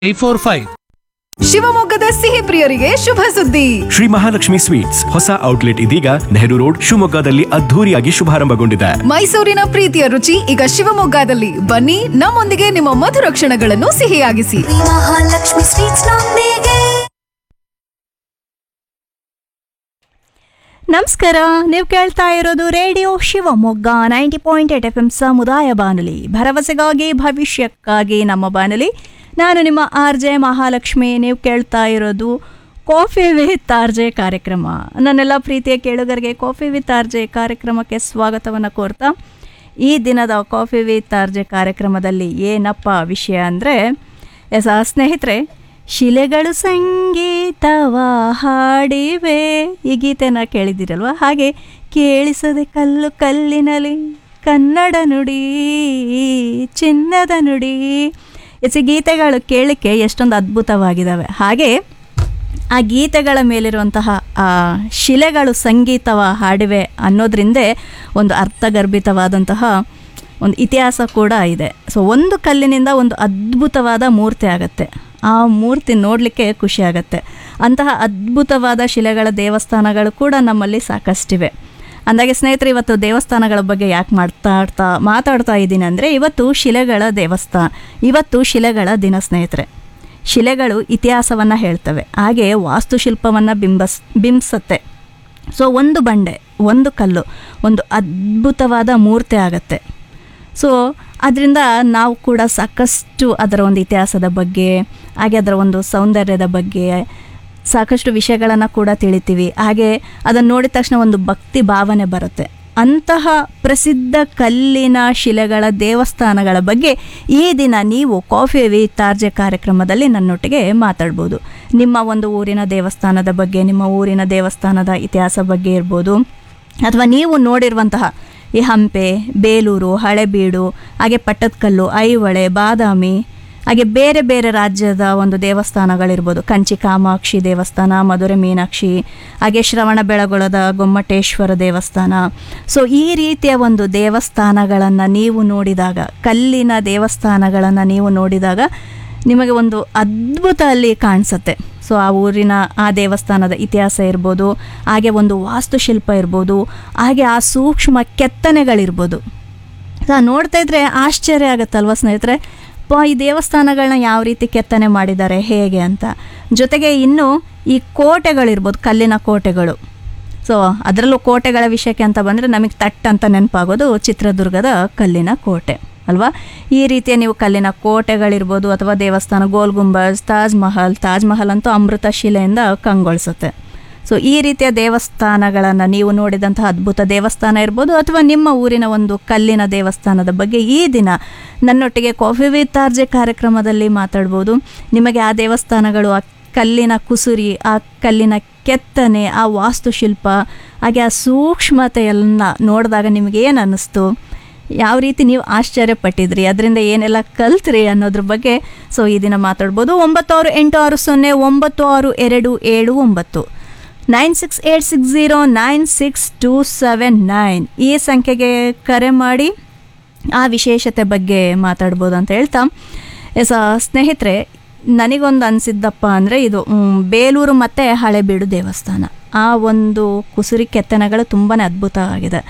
Four five ಶಿವಮೊಗ್ಗದ ಸಿಹಿ ಪ್ರಿಯರಿಗೆ ಶುಭ ಸುದ್ದಿ ಶ್ರೀ ಮಹಾಲಕ್ಷ್ಮಿ ಸ್ವೀಟ್ಸ್ ಹೊಸ ಔಟ್ಲೆಟ್ ಇದೀಗ ನೆಹರು ರೋಡ್ ಶಿವಮೊಗ್ಗದಲ್ಲಿ ಅದ್ಧೂರಿಯಾಗಿ ಶುಭಾರಂಭಗೊಂಡಿದೆ ಮೈಸೂರಿನ ಪ್ರೀತಿಯ ರುಚಿ ಈಗ ಶಿವಮೊಗ್ಗದಲ್ಲಿ ಬನ್ನಿ ನಮ್ಮೊಂದಿಗೆ ನಿಮ್ಮ ಮಧುರ ಕ್ಷಣಗಳನ್ನು ಸಿಹಿಯಾಗಿಸಿ ಮಹಾಲಕ್ಷ್ಮಿ ಸ್ವೀಟ್ಸ್ ನೊಂದಿಗೆ ನಮಸ್ಕಾರ ನೀವು ಕೇಳ್ತಾ ಇರೋದು radio Shivamogga ninety point eight F M ಸಮುದಾಯ ಬಾನುಲಿ ಭರವಸೆಗಾಗಿ ಭವಿಷ್ಯಕ್ಕಾಗಿ ನಮ್ಮ ಬಾನುಲಿ ನಾನು ನಿಮ್ಮ ಆರ್ ಜೆ ಮಹಾಲಕ್ಷ್ಮಿ ನೀವು ಕೇಳ್ತಾ ಇರೋದು ಕಾಫಿ ವಿತ್ ಆರ್ ಜೆ ಕಾರ್ಯಕ್ರಮ ನನ್ನೆಲ್ಲ ಪ್ರೀತಿಯ ಕೇಳುಗರಿಗೆ ಕಾಫಿ ವಿತ್ ಆರ್ ಜೆ ಕಾರ್ಯಕ್ರಮಕ್ಕೆ ಸ್ವಾಗತವನ್ನು ಕೋರ್ತಾ ಈ ದಿನದ ಕಾಫಿ ವಿತ್ ಆರ್ ಜೆ ಕಾರ್ಯಕ್ರಮದಲ್ಲಿ ಏನಪ್ಪ ವಿಷಯ ಅಂದರೆ ಎಸ ಸ್ನೇಹಿತರೆ ಶಿಲೆಗಳು ಸಂಗೀತವ ಹಾಡಿವೆ ಈ ಗೀತೆನ ಕೇಳಿದ್ದೀರಲ್ವ ಹಾಗೆ ಕೇಳಿಸದೆ ಕಲ್ಲು ಕಲ್ಲಿನಲ್ಲಿ ಕನ್ನಡ ನುಡಿ ಚಿನ್ನದ ನುಡಿ ಎಸ್ ಈ ಗೀತೆಗಳು ಕೇಳಲಿಕ್ಕೆ ಎಷ್ಟೊಂದು ಅದ್ಭುತವಾಗಿದ್ದಾವೆ ಹಾಗೆ ಆ ಗೀತೆಗಳ ಮೇಲಿರುವಂತಹ ಆ ಶಿಲೆಗಳು ಸಂಗೀತವ ಹಾಡಿವೆ ಅನ್ನೋದ್ರಿಂದೇ ಒಂದು ಅರ್ಥಗರ್ಭಿತವಾದಂತಹ ಒಂದು ಇತಿಹಾಸ ಕೂಡ ಇದೆ ಸೊ ಒಂದು ಕಲ್ಲಿನಿಂದ ಒಂದು ಅದ್ಭುತವಾದ ಮೂರ್ತಿ ಆಗುತ್ತೆ ಆ ಮೂರ್ತಿ ನೋಡಲಿಕ್ಕೆ ಖುಷಿ ಆಗುತ್ತೆ ಅಂತಹ ಅದ್ಭುತವಾದ ಶಿಲೆಗಳ ದೇವಸ್ಥಾನಗಳು ಕೂಡ ನಮ್ಮಲ್ಲಿ ಸಾಕಷ್ಟಿವೆ ಅಂದಾಗೆ ಸ್ನೇಹಿತರೆ ಇವತ್ತು ದೇವಸ್ಥಾನಗಳ ಬಗ್ಗೆ ಯಾಕೆ ಮಾತಾಡ್ತಾ ಮಾತಾಡ್ತಾ ಇದ್ದೀನಿ ಅಂದರೆ ಇವತ್ತು ಶಿಲೆಗಳ ದೇವಸ್ಥಾನ ಇವತ್ತು ಶಿಲೆಗಳ ದಿನ ಸ್ನೇಹಿತರೆ ಶಿಲೆಗಳು ಇತಿಹಾಸವನ್ನು ಹೇಳ್ತವೆ ಹಾಗೆ ವಾಸ್ತುಶಿಲ್ಪವನ್ನು ಬಿಂಬಸ್ ಬಿಂಬಿಸುತ್ತೆ ಸೊ ಒಂದು ಬಂಡೆ ಒಂದು ಕಲ್ಲು ಒಂದು ಅದ್ಭುತವಾದ ಮೂರ್ತಿ ಆಗತ್ತೆ ಸೊ ಅದರಿಂದ ನಾವು ಕೂಡ ಸಾಕಷ್ಟು ಅದರ ಒಂದು ಇತಿಹಾಸದ ಬಗ್ಗೆ ಹಾಗೆ ಅದರ ಒಂದು ಸೌಂದರ್ಯದ ಬಗ್ಗೆ ಸಾಕಷ್ಟು ವಿಷಯಗಳನ್ನು ಕೂಡ ತಿಳಿತೀವಿ ಹಾಗೆ ಅದನ್ನು ನೋಡಿದ ತಕ್ಷಣ ಒಂದು ಭಕ್ತಿ ಭಾವನೆ ಬರುತ್ತೆ ಅಂತಹ ಪ್ರಸಿದ್ಧ ಕಲ್ಲಿನ ಶಿಲೆಗಳ ದೇವಸ್ಥಾನಗಳ ಬಗ್ಗೆ ಈ ದಿನ ನೀವು ಕಾಫಿ ವಿತ್ ಆರ್ಜೆ ಕಾರ್ಯಕ್ರಮದಲ್ಲಿ ನನ್ನೊಟ್ಟಿಗೆ ಮಾತಾಡ್ಬೋದು ನಿಮ್ಮ ಒಂದು ಊರಿನ ದೇವಸ್ಥಾನದ ಬಗ್ಗೆ ನಿಮ್ಮ ಊರಿನ ದೇವಸ್ಥಾನದ ಇತಿಹಾಸ ಬಗ್ಗೆ ಇರ್ಬೋದು ಅಥವಾ ನೀವು ನೋಡಿರುವಂತಹ ಈ ಹಂಪೆ ಬೇಲೂರು ಹಳೆಬೀಡು ಹಾಗೆ ಪಟ್ಟದಕಲ್ಲು ಐಹೊಳೆ ಬಾದಾಮಿ ಹಾಗೆ ಬೇರೆ ಬೇರೆ ರಾಜ್ಯದ ಒಂದು ದೇವಸ್ಥಾನಗಳಿರ್ಬೋದು ಕಂಚಿ ಕಾಮಾಕ್ಷಿ ದೇವಸ್ಥಾನ ಮಧುರೆ ಮೀನಾಕ್ಷಿ ಹಾಗೆ ಶ್ರವಣ ಬೆಳಗೊಳದ ಗೊಮ್ಮಟೇಶ್ವರ ದೇವಸ್ಥಾನ ಸೊ ಈ ರೀತಿಯ ಒಂದು ದೇವಸ್ಥಾನಗಳನ್ನು ನೀವು ನೋಡಿದಾಗ ಕಲ್ಲಿನ ದೇವಸ್ಥಾನಗಳನ್ನು ನೀವು ನೋಡಿದಾಗ ನಿಮಗೆ ಒಂದು ಅದ್ಭುತ ಅಲ್ಲಿ ಕಾಣಿಸುತ್ತೆ ಸೊ ಆ ಊರಿನ ಆ ದೇವಸ್ಥಾನದ ಇತಿಹಾಸ ಇರ್ಬೋದು ಹಾಗೆ ಒಂದು ವಾಸ್ತುಶಿಲ್ಪ ಇರ್ಬೋದು ಹಾಗೆ ಆ ಸೂಕ್ಷ್ಮ ಕೆತ್ತನೆಗಳಿರ್ಬೋದು ಸೊ ನೋಡ್ತಾ ಇದ್ರೆ ಆಶ್ಚರ್ಯ ಆಗುತ್ತಲ್ವ ಸ್ನೇಹಿತರೆ ಪ ಈ ದೇವಸ್ಥಾನಗಳನ್ನ ಯಾವ ರೀತಿ ಕೆತ್ತನೆ ಮಾಡಿದ್ದಾರೆ ಹೇಗೆ ಅಂತ ಜೊತೆಗೆ ಇನ್ನು ಈ ಕೋಟೆಗಳಿರ್ಬೋದು ಕಲ್ಲಿನ ಕೋಟೆಗಳು ಸೊ ಅದರಲ್ಲೂ ಕೋಟೆಗಳ ವಿಷಯಕ್ಕೆ ಅಂತ ಬಂದರೆ ನಮಗೆ ತಟ್ ಅಂತ ನೆನಪಾಗೋದು ಚಿತ್ರದುರ್ಗದ ಕಲ್ಲಿನ ಕೋಟೆ ಅಲ್ವಾ ಈ ರೀತಿಯ ನೀವು ಕಲ್ಲಿನ ಕೋಟೆಗಳಿರ್ಬೋದು ಅಥವಾ ದೇವಸ್ಥಾನ ಗೋಲ್ ಗುಂಬಜ್ ತಾಜ್ ಮಹಲ್ ತಾಜ್ ಮಹಲ್ ಅಂತೂ ಅಮೃತ ಶಿಲೆಯಿಂದ ಕಂಗೊಳಿಸುತ್ತೆ ಸೊ ಈ ರೀತಿಯ ದೇವಸ್ಥಾನಗಳನ್ನು ನೀವು ನೋಡಿದಂತಹ ಅದ್ಭುತ ದೇವಸ್ಥಾನ ಇರ್ಬೋದು ಅಥವಾ ನಿಮ್ಮ ಊರಿನ ಒಂದು ಕಲ್ಲಿನ ದೇವಸ್ಥಾನದ ಬಗ್ಗೆ ಈ ದಿನ ನನ್ನೊಟ್ಟಿಗೆ ಕಾಫಿ ವಿತ್ ಆರ್ಜೆ ಕಾರ್ಯಕ್ರಮದಲ್ಲಿ ಮಾತಾಡ್ಬೋದು ನಿಮಗೆ ಆ ದೇವಸ್ಥಾನಗಳು ಆ ಕಲ್ಲಿನ ಕುಸುರಿ ಆ ಕಲ್ಲಿನ ಕೆತ್ತನೆ ಆ ವಾಸ್ತುಶಿಲ್ಪ ಹಾಗೆ ಆ ಸೂಕ್ಷ್ಮತೆಯನ್ನ ನೋಡಿದಾಗ ನಿಮಗೆ ಏನು ಅನ್ನಿಸ್ತು ಯಾವ ರೀತಿ ನೀವು ಆಶ್ಚರ್ಯಪಟ್ಟಿದ್ರಿ ಅದರಿಂದ ಏನೆಲ್ಲ ಕಲ್ತ್ರಿ ಅನ್ನೋದ್ರ ಬಗ್ಗೆ ಸೊ ಈ ದಿನ ಮಾತಾಡ್ಬೋದು ಒಂಬತ್ತು ಆರು ಎಂಟು ಆರು ಸೊನ್ನೆ ಒಂಬತ್ತು ಆರು ಎರಡು ಏಳು ಒಂಬತ್ತು nine six eight six zero nine six two seven nine ಈ ಸಂಖ್ಯೆಗೆ ಕರೆ ಮಾಡಿ ಆ ವಿಶೇಷತೆ ಬಗ್ಗೆ ಮಾತಾಡ್ಬೋದು ಅಂತ ಹೇಳ್ತಾ ಎಸ ಸ್ನೇಹಿತರೆ ನನಗೊಂದು ಅನಿಸಿದ್ದಪ್ಪ ಅಂದರೆ ಇದು ಮ್, ಬೇಲೂರು ಮತ್ತು ಹಳೆಬೀಡು ದೇವಸ್ಥಾನ ಆ ಒಂದು ಕುಸುರಿ ಕೆತ್ತನೆಗಳು ತುಂಬಾ ಅದ್ಭುತ ಆಗಿದೆ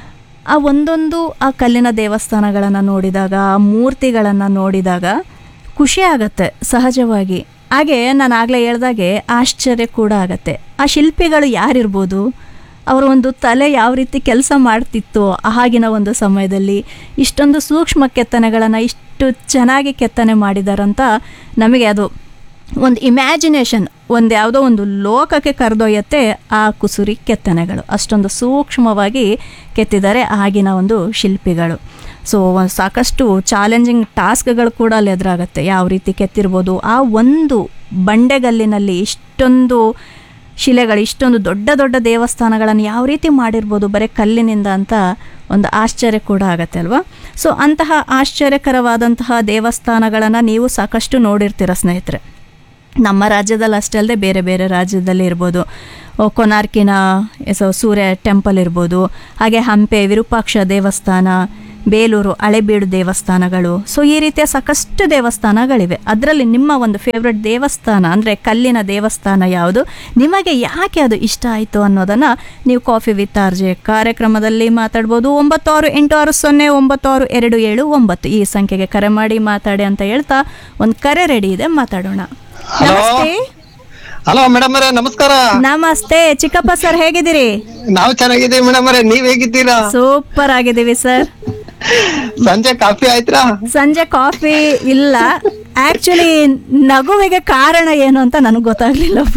ಆ ಒಂದೊಂದು ಆ ಕಲ್ಲಿನ ದೇವಸ್ಥಾನಗಳನ್ನು ನೋಡಿದಾಗ ಆ ಮೂರ್ತಿಗಳನ್ನು ನೋಡಿದಾಗ ಖುಷಿ ಆಗತ್ತೆ ಸಹಜವಾಗಿ ಹಾಗೆ ನಾನು ಆಗಲೇ ಹೇಳ್ದಾಗೆ ಆಶ್ಚರ್ಯ ಕೂಡ ಆಗತ್ತೆ ಆ ಶಿಲ್ಪಿಗಳು ಯಾರಿರ್ಬೋದು ಅವರ ಒಂದು ತಲೆ ಯಾವ ರೀತಿ ಕೆಲಸ ಮಾಡ್ತಿತ್ತು ಆಗಿನ ಒಂದು ಸಮಯದಲ್ಲಿ ಇಷ್ಟೊಂದು ಸೂಕ್ಷ್ಮ ಕೆತ್ತನೆಗಳನ್ನು ಇಷ್ಟು ಚೆನ್ನಾಗಿ ಕೆತ್ತನೆ ಮಾಡಿದಾರಂತ ನಮಗೆ ಅದು ಒಂದು ಇಮ್ಯಾಜಿನೇಷನ್ ಒಂದು ಯಾವುದೋ ಒಂದು ಲೋಕಕ್ಕೆ ಕರೆದೊಯ್ಯತ್ತೆ ಆ ಕುಸುರಿ ಕೆತ್ತನೆಗಳು ಅಷ್ಟೊಂದು ಸೂಕ್ಷ್ಮವಾಗಿ ಕೆತ್ತಿದ್ದಾರೆ ಆಗಿನ ಒಂದು ಶಿಲ್ಪಿಗಳು ಸೊ ಸಾಕಷ್ಟು ಚಾಲೆಂಜಿಂಗ್ ಟಾಸ್ಕ್ಗಳು ಕೂಡ ಅಲ್ಲಿ ಎದುರಾಗುತ್ತೆ ಯಾವ ರೀತಿ ಕೆತ್ತಿರ್ಬೋದು ಆ ಒಂದು ಬಂಡೆಗಲ್ಲಿನಲ್ಲಿ ಇಷ್ಟೊಂದು ಶಿಲೆಗಳು ಇಷ್ಟೊಂದು ದೊಡ್ಡ ದೊಡ್ಡ ದೇವಸ್ಥಾನಗಳನ್ನು ಯಾವ ರೀತಿ ಮಾಡಿರ್ಬೋದು ಬರೀ ಕಲ್ಲಿನಿಂದ ಅಂತ ಒಂದು ಆಶ್ಚರ್ಯ ಕೂಡ ಆಗತ್ತೆ ಅಲ್ವಾ ಸೊ ಅಂತಹ ಆಶ್ಚರ್ಯಕರವಾದಂತಹ ದೇವಸ್ಥಾನಗಳನ್ನು ನೀವು ಸಾಕಷ್ಟು ನೋಡಿರ್ತೀರ ಸ್ನೇಹಿತರೆ ನಮ್ಮ ರಾಜ್ಯದಲ್ಲಿ ಅಷ್ಟೇ ಅಲ್ಲದೆ ಬೇರೆ ಬೇರೆ ರಾಜ್ಯದಲ್ಲಿ ಇರ್ಬೋದು ಓ, ಕೊನಾರ್ಕಿನ ಸೊ ಸೂರ್ಯ ಟೆಂಪಲ್ ಇರ್ಬೋದು ಹಾಗೆ ಹಂಪೆ ವಿರೂಪಾಕ್ಷ ದೇವಸ್ಥಾನ ಬೇಲೂರು ಹಳೆಬೀಡು ದೇವಸ್ಥಾನಗಳು ಸೊ ಈ ರೀತಿಯ ಸಾಕಷ್ಟು ದೇವಸ್ಥಾನಗಳಿವೆ ಅದರಲ್ಲಿ ನಿಮ್ಮ ಒಂದು ಫೇವ್ರೆಟ್ ದೇವಸ್ಥಾನ ಅಂದರೆ ಕಲ್ಲಿನ ದೇವಸ್ಥಾನ ಯಾವುದು ನಿಮಗೆ ಯಾಕೆ ಅದು ಇಷ್ಟ ಆಯಿತು ಅನ್ನೋದನ್ನು ನೀವು ಕಾಫಿ ವಿತ್ ಆರ್ಜೆ ಕಾರ್ಯಕ್ರಮದಲ್ಲಿ ಮಾತಾಡ್ಬೋದು ಒಂಬತ್ತು ಆರು ಎಂಟು ಆರು ಸೊನ್ನೆ ಒಂಬತ್ತು ಆರು ಎರಡು ಏಳು ಒಂಬತ್ತು ಈ ಸಂಖ್ಯೆಗೆ ಕರೆ ಮಾಡಿ ಮಾತಾಡಿ ಅಂತ ಹೇಳ್ತಾ ಒಂದು ಕರೆ ರೆಡಿ ಇದೆ ಮಾತಾಡೋಣ ಹಲೋ. ನಮಸ್ತೆ ಹಲೋ ಮೇಡಮ್ ಅವರೇ ನಮಸ್ಕಾರ ನಮಸ್ತೆ ಚಿಕ್ಕಪ್ಪ ಸರ್ ಹೇಗಿದ್ದೀರಿ ನಾವು ಚೆನ್ನಾಗಿದ್ದೀವಿ ಮೇಡಮ್ ಅವರೇ ನೀವ್ ಹೇಗಿದ್ದೀರಾ ಸೂಪರ್ ಆಗಿದ್ದೀವಿ ಸರ್ ಸಂಜೆ ಕಾಫಿ ಆಯ್ತ್ರಾ ಸಂಜೆ ಕಾಫಿ ಇಲ್ಲ ಆಕ್ಚುಲಿ ನಗುವಿಗೆ ಕಾರಣ ಏನು ಅಂತ ನನಗೆ ಗೊತ್ತಾಗ್ಲಿಲ್ಲಪ್ಪ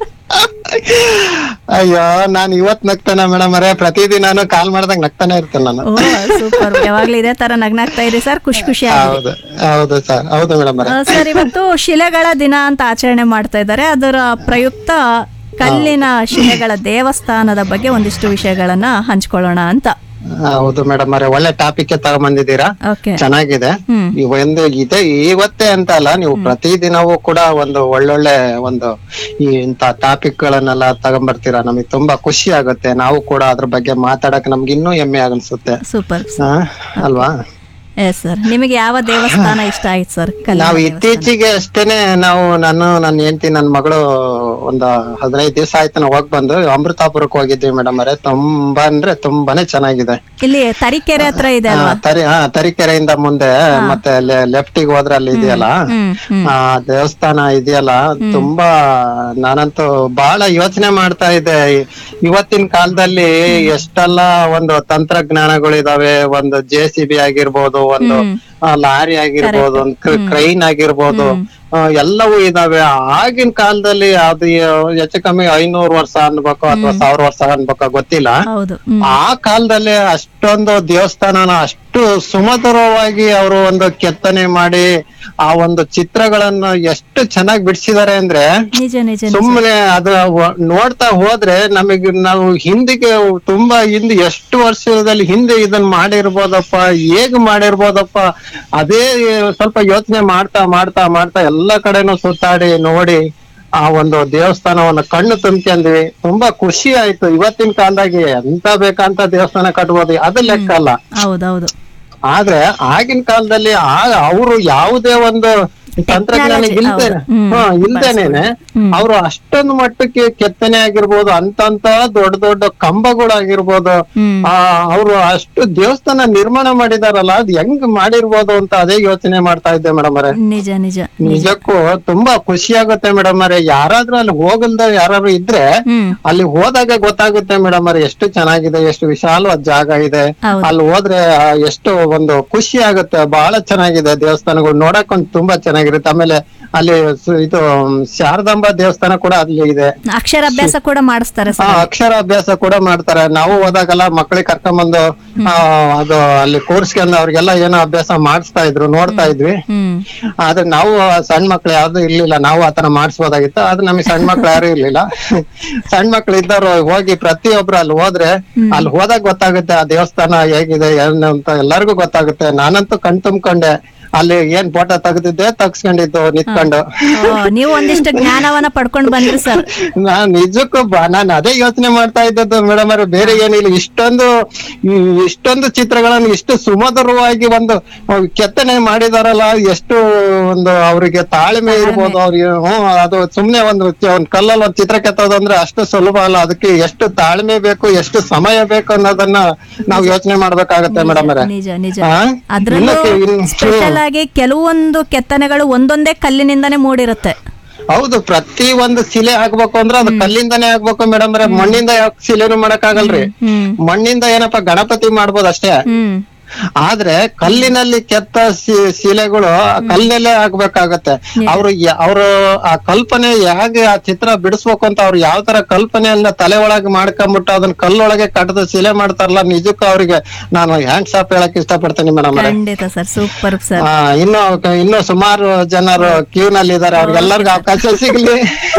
ಅಯ್ಯೋ ನಾನ್ ಇವತ್ ನಗ್ತಾನ ಮೇಡಮ್ ಅವರೇ ಪ್ರತಿದಿನಾನು ಕಾಲ್ ಮಾಡ್ದಾಗ ನಗ್ತಾನೆ ಇರ್ತೇನೆ ನಾನು ಓ ಸೂಪರ್ ಯಾವಾಗ್ಲೂ ಇದೇ ತರ ನಗ್ನಾಗ್ತಾ ಇರಿ ಸರ್ ಖುಷಿ ಖುಷಿ ಹೌದು ಹೌದು ಸರ್ ಹೌದು ಮೇಡಮ್ ಅವರೇ ಸರ್ ಇವತ್ತು ಶಿಲೆಗಳ ದಿನ ಅಂತ ಆಚರಣೆ ಮಾಡ್ತಾ ಇದ್ದಾರೆ ಅದರ ಪ್ರಯುಕ್ತ ಕಲ್ಲಿನ ಶಿಲೆಗಳ ದೇವಸ್ಥಾನದ ಬಗ್ಗೆ ಒಂದಿಷ್ಟು ವಿಷಯಗಳನ್ನ ಹಂಚ್ಕೊಳ್ಳೋಣ ಅಂತ ಹೌದು ಮೇಡಮ್ ಅವರೇ ಒಳ್ಳೆ ಟಾಪಿಕ್ ತಗೊಂಬಂದಿದ್ದೀರಾ ಓಕೆ ಚೆನ್ನಾಗಿದೆ ಹ್ಮ್. ಈ ಒಂದು ಇದೆ ಇವತ್ತೇ ಅಂತ ಅಲ್ಲ ನೀವು ಪ್ರತಿದಿನವೂ ಕೂಡ ಒಂದು ಒಳ್ಳೊಳ್ಳೆ ಒಂದು ಈ ಇಂತ ಟಾಪಿಕ್ ಗಳನ್ನೆಲ್ಲ ತಗೊಂಬರ್ತೀರಾ ನಮಗೆ ತುಂಬಾ ಖುಷಿ ಆಗುತ್ತೆ ನಾವು ಕೂಡ ಅದ್ರ ಬಗ್ಗೆ ಮಾತಾಡಕ್ ನಮ್ಗೆ ಇನ್ನೂ ಹೆಮ್ಮೆ ಅನ್ಸುತ್ತೆ ಸೂಪರ್ ಹಾ ಅಲ್ವಾ ಎಸ್ ಸರ್ ನಿಮಗೆ ಯಾವ ದೇವಸ್ಥಾನ ಇಷ್ಟ ಆಯ್ತು ಸರ್ ನಾವು ಕಲ್ಲಿನ ಇತ್ತೀಚೆಗೆ ಅಷ್ಟೇನೆ ನಾವು ನಾನು ನನ್ನ ಹೆಂಡತಿ ನನ್ನ ಮಗಳು ಒಂದು ಹದಿನೈದು ದಿವಸ ಆಯ್ತು ನಾವು ಹೋಗ್ ಬಂದು ಅಮೃತಾಪುರಕ್ಕೆ ಹೋಗಿದ್ವಿ ಮೇಡಮ್ ಅವರೇ ತುಂಬಾ ಅಂದ್ರೆ ತುಂಬಾನೇ ಚೆನ್ನಾಗಿದೆ ಇಲ್ಲಿ ತರೀಕೆರೆ ಹತ್ರ ಇದೆ ಆ, ಅಲ್ವಾ ತರಿ ಹಾ ತರೀಕೆರೆಯಿಂದ ಮುಂದೆ ಮತ್ತೆ ಲೆಫ್ಟ್ ಗೆ ಹೋದ್ರೆ ಅಲ್ಲಿ ಇದೆಯಲ್ಲ ಹ್ಮ್ ಹ್ಮ್ ಆ ದೇವಸ್ಥಾನ ಇದೆಯಲ್ಲ ತುಂಬಾ ನಾನಂತೂ ಬಹಳ ಯೋಚನೆ ಮಾಡ್ತಾ ಇದ್ದೆ ಇ- ಇವತ್ತಿನ ಕಾಲದಲ್ಲಿ ಎಷ್ಟೆಲ್ಲ ಒಂದು ತಂತ್ರಜ್ಞಾನಗಳಿದಾವೆ ಒಂದು ಜೆ ಸಿ ಬಿ ಆಗಿರ್ಬೋದು ಒಂದು ಆ, ಲಾರಿ ಆಗಿರ್ಬೋದು ಒಂದು ಕ್ರೈನ್ ಆಗಿರ್ಬೋದು ಆ, ಎಲ್ಲವೂ ಇದಾವೆ ಆಗಿನ ಕಾಲದಲ್ಲಿ ಅದು ಹೆಚ್ಚು ಕಮ್ಮಿ ಐನೂರು ವರ್ಷ ಅನ್ಬೇಕು ಅಥವಾ ಸಾವಿರ ವರ್ಷ ಅನ್ಬೇಕು ಗೊತ್ತಿಲ್ಲ ಹೌದು ಹ್ಮ್ ಆ ಕಾಲದಲ್ಲಿ ಅಷ್ಟೊಂದು ದೇವಸ್ಥಾನನ ಅಷ್ಟು ಸುಮಧುರವಾಗಿ ಅವರು ಒಂದು ಕೆತ್ತನೆ ಮಾಡಿ ಆ ಒಂದು ಚಿತ್ರಗಳನ್ನ ಎಷ್ಟು ಚೆನ್ನಾಗಿ ಬಿಡಿಸಿದ್ದಾರೆ ಅಂದ್ರೆ ನಿಜ ನಿಜ ನಿಜ ಸುಮ್ಮನೆ ಅದ ವ- ನೋಡ್ತಾ ಹೋದ್ರೆ ನಮಗೆ ನಾವು ಹಿಂದಿಗೆ ತುಂಬಾ ಹಿಂದೆ ಎಷ್ಟು ವರ್ಷದಲ್ಲಿ ಹಿಂದೆ ಇದನ್ನ ಮಾಡಿರ್ಬೋದಪ್ಪ ಹೇಗ್ ಮಾಡಿರ್ಬೋದಪ್ಪ ಅದೇ ಸ್ವಲ್ಪ ಯೋಚನೆ ಮಾಡ್ತಾ ಮಾಡ್ತಾ ಮಾಡ್ತಾ ಎಲ್ಲಾ ಕಡೆನೂ ಸುತ್ತಾಡಿ ನೋಡಿ ಆ ಒಂದು ದೇವಸ್ಥಾನವನ್ನ ಕಣ್ಣು ತುಂಬ್ಕೊಂಡ್ವಿ ತುಂಬಾ ಖುಷಿ ಆಯ್ತು ಇವತ್ತಿನ ಕಾಲದಾಗೆ ಎಂತ ಬೇಕಂತ ದೇವಸ್ಥಾನ ಕಟ್ಬೋದು ಅದು ಲೆಕ್ಕ ಅಲ್ಲ ಹೌದೌದು ಆದ್ರೆ ಆಗಿನ ಕಾಲದಲ್ಲಿ ಆ ಅವರು ಯಾವುದೇ ಒಂದು ತಂತ್ರಜ್ಞಾನ Technology, ಇಲ್ದೇ ಹೌದು. ಹ್ಮ್. ಹಾ ಇಲ್ದೇನೆ ಹ್ಮ್. ಅವರು ಅಷ್ಟೊಂದು ಮಟ್ಟಕ್ಕೆ ಕೆತ್ತನೆ ಆಗಿರ್ಬೋದು ಅಂತಂತ ದೊಡ್ಡ ದೊಡ್ಡ ಕಂಬಗಳಾಗಿರ್ಬೋದು ಹ್ಮ್. ಆ ಅವರು ಅಷ್ಟು ದೇವಸ್ಥಾನ ನಿರ್ಮಾಣ ಮಾಡಿದಾರಲ್ಲ ಅದ್ ಹೆಂಗ್ ಮಾಡಿರ್ಬೋದು ಅಂತ ಅದೇ ಯೋಚನೆ ಮಾಡ್ತಾ ಇದ್ದೆ ಮೇಡಮ್ ಅವರೇ ನಿಜ ನಿಜ ನಿಜಕ್ಕೂ ತುಂಬಾ ಖುಷಿ ಆಗುತ್ತೆ ಮೇಡಮ್ ಅವರೇ ಯಾರಾದ್ರೂ ಅಲ್ಲಿ ಹೋಗಲ್ದ ಯಾರಾದ್ರೂ ಇದ್ರೆ ಹ್ಮ್ ಅಲ್ಲಿ ಹೋದಾಗ ಗೊತ್ತಾಗುತ್ತೆ ಮೇಡಮ್ ಅವ್ರೆ ಎಷ್ಟು ಚೆನ್ನಾಗಿದೆ ಎಷ್ಟು ವಿಶಾಲವಾದ ಜಾಗ ಇದೆ ಹೌದು. ಅಲ್ಲಿ ಹೋದ್ರೆ ಆ, ಎಷ್ಟು ಒಂದು ಖುಷಿ ಆಗುತ್ತೆ ಬಹಳ ಚೆನ್ನಾಗಿದೆ ದೇವಸ್ಥಾನಗಳು ನೋಡಕ್ ಒಂದು ತುಂಬಾ ಚೆನ್ನಾಗಿರುತ್ತೆ ಆಮೇಲೆ ಅಲ್ಲಿ ಸು- ಇದು ಮ್, ಶಾರದಾಂಬ ದೇವಸ್ಥಾನ ಕೂಡ ಅಲ್ಲಿ ಇದೆ ಅಕ್ಷರಾಭ್ಯಾಸ ಕೂಡ ಮಾಡಿಸ್ತಾರೆ ಆ ಸರ್ ಅಕ್ಷರಾಭ್ಯಾಸ ಕೂಡ ಮಾಡ್ತಾರೆ ನಾವು ಹೋದಾಗೆಲ್ಲ ಮಕ್ಕಳಿಗೆ ಕರ್ಕೊಂಬಂದು ಆ, ಅದು ಅಲ್ಲಿ ಕೂರ್ಸ್ಕೊಂಡು ಅವ್ರಿಗೆಲ್ಲ ಏನೋ ಅಭ್ಯಾಸ ಮಾಡಿಸ್ತಾ ಇದ್ರು ನೋಡ್ತಾ ಇದ್ವಿ ಹ್ಮ್ ಆದ್ರೆ ನಾವು ಸಣ್ಣ ಮಕ್ಳು ಯಾವ್ದು ಇರ್ಲಿಲ್ಲ ನಾವು ಆತರ ಮಾಡಿಸ್ಬೋದಾಗಿತ್ತು ಆದ್ರೆ ನಮಗೆ ಸಣ್ಣ ಮಕ್ಳು ಯಾರು ಇರ್ಲಿಲ್ಲ ಸಣ್ಣ ಮಕ್ಳು ಇದ್ದವ್ರು ಹೋಗಿ ಪ್ರತಿಯೊಬ್ರು ಅಲ್ಲಿ ಹೋದ್ರೆ ಅಲ್ಲಿ ಹೋದಾಗ ಗೊತ್ತಾಗುತ್ತೆ ಆ ದೇವಸ್ಥಾನ ಹೇಗಿದೆ ಏನು ಅಂತ ಎಲ್ಲರಿಗೂ ಗೊತ್ತಾಗುತ್ತೆ ನಾನಂತೂ ಕಣ್ ತುಂಬ್ಕೊಂಡೆ ಅಲ್ಲಿ ಏನ್ ಫೋಟೋ ತೆಗ್ದಿದ್ದೆ ತಗ್ಸ್ಕೊಂಡಿದ್ದು ನಿಂತ್ಕೊಂಡು ಓ, ನೀವು ಒಂದಿಷ್ಟು ಜ್ಞಾನವನ್ನ ಪಡ್ಕೊಂಡು ಬಂದ್ರಿ ಸರ್ ನಾನ್ ನಿಜಕ್ಕೂ ಬ- ನಾನ್ ಅದೇ ಯೋಚನೆ ಮಾಡ್ತಾ ಇದ್ದದ್ದು ಮೇಡಮ್ ಅವ್ರೆ ಬೇರೆ ಏನಿಲ್ಲ ಇಷ್ಟೊಂದು ಈ ಇಷ್ಟೊಂದು ಚಿತ್ರಗಳನ್ನು ಇಷ್ಟು ಸುಮಧುರವಾಗಿ ಒಂದು ಅಹ್, ಕೆತ್ತನೆ ಮಾಡಿದಾರಲ್ಲ ಎಷ್ಟು ಒಂದು ಅವರಿಗೆ ತಾಳ್ಮೆ ಇರ್ಬೋದು ಅವ್ರಿಗೆ ಹ್ಮ್ ಅದು ಸುಮ್ನೆ ಒಂದು ಚ- ಒಂದ್ ಕಲ್ಲಲ್ಲಿ ಒಂದು ಚಿತ್ರ ಕೆತ್ತೋದು ಅಂದ್ರೆ ಅಷ್ಟು ಸುಲಭ ಅಲ್ಲ ಅದಕ್ಕೆ ಎಷ್ಟು ತಾಳ್ಮೆ ಬೇಕು ಎಷ್ಟು ಸಮಯ ಬೇಕು ಅನ್ನೋದನ್ನ ನಾವು ಯೋಚನೆ ಮಾಡ್ಬೇಕಾಗತ್ತೆ ಮೇಡಮ್ ಅವರೇ ನಿಜ ನಿಜ ಹಾ? ಅದ್ರಲ್ಲೂ ಇನ್ನು- ಇನ್ನು- ಸ್ಪೆಷಲ್ ಆಗಿ ಕೆಲವೊಂದು ಕೆತ್ತನೆಗಳು ಒಂದೊಂದೇ ಕಲ್ಲಿನಿಂದಾನೇ ಮೂಡಿರುತ್ತೆ ಹೌದು ಪ್ರತಿ ಒಂದು ಶಿಲೆ ಆಗ್ಬೇಕು ಅಂದ್ರೆ ಅದು ಕಲ್ಲಿಂದಾನೇ ಆಗ್ಬೇಕು ಮೇಡಮ್ ಮಣ್ಣಿಂದ ಯಾಕೆ ಶಿಲೆನು ಮಾಡಕ್ ಆಗಲ್ರಿ ಹ್ಮ್ ಮಣ್ಣಿಂದ ಏನಪ್ಪಾ ಗಣಪತಿ ಮಾಡ್ಬೋದು ಅಷ್ಟೇ ಹ್ಮ್ ಆದ್ರೆ ಕಲ್ಲಿನಲ್ಲಿ ಕೆತ್ತ ಶಿ- ಶಿಲೆಗಳು ಆ ಕಲ್ಲಲ್ಲೇ ಆಗ್ಬೇಕಾಗತ್ತೆ ಅವ್ರು ಯ- ಅವ್ರು ಆ ಕಲ್ಪನೆ ಹೇಗೆ ಆ ಚಿತ್ರ ಬಿಡಿಸ್ಬೇಕು ಅಂತ ಅವ್ರು ಯಾವ ತರ ಕಲ್ಪನೆಯನ್ನ ತಲೆ ಒಳಗೆ ಮಾಡ್ಕೊಂಡ್ಬಿಟ್ಟು ಅದನ್ನ ಕಲ್ಲೊಳಗೆ ಕಟ್ಟದ ಶಿಲೆ ಮಾಡ್ತಾರಲ್ಲ ನಿಜಕ್ಕೂ ಅವ್ರಿಗೆ ನಾನು ಹ್ಯಾಂಡ್ ಶಾಪ್ ಹೇಳಕ್ ಇಷ್ಟಪಡ್ತೀನಿ ಮೇಡಮ್ ಖಂಡಿತ ಸರ್ ಸೂಪರ್ ಸರ್ ಇನ್ನು ಇನ್ನು ಸುಮಾರು ಜನರು ಕ್ಯೂ ನಲ್ಲಿ ಇದಾರೆ ಅವ್ರಿಗೆಲ್ಲರಿಗೂ ಅವಕಾಶ ಸಿಗ್ಲಿ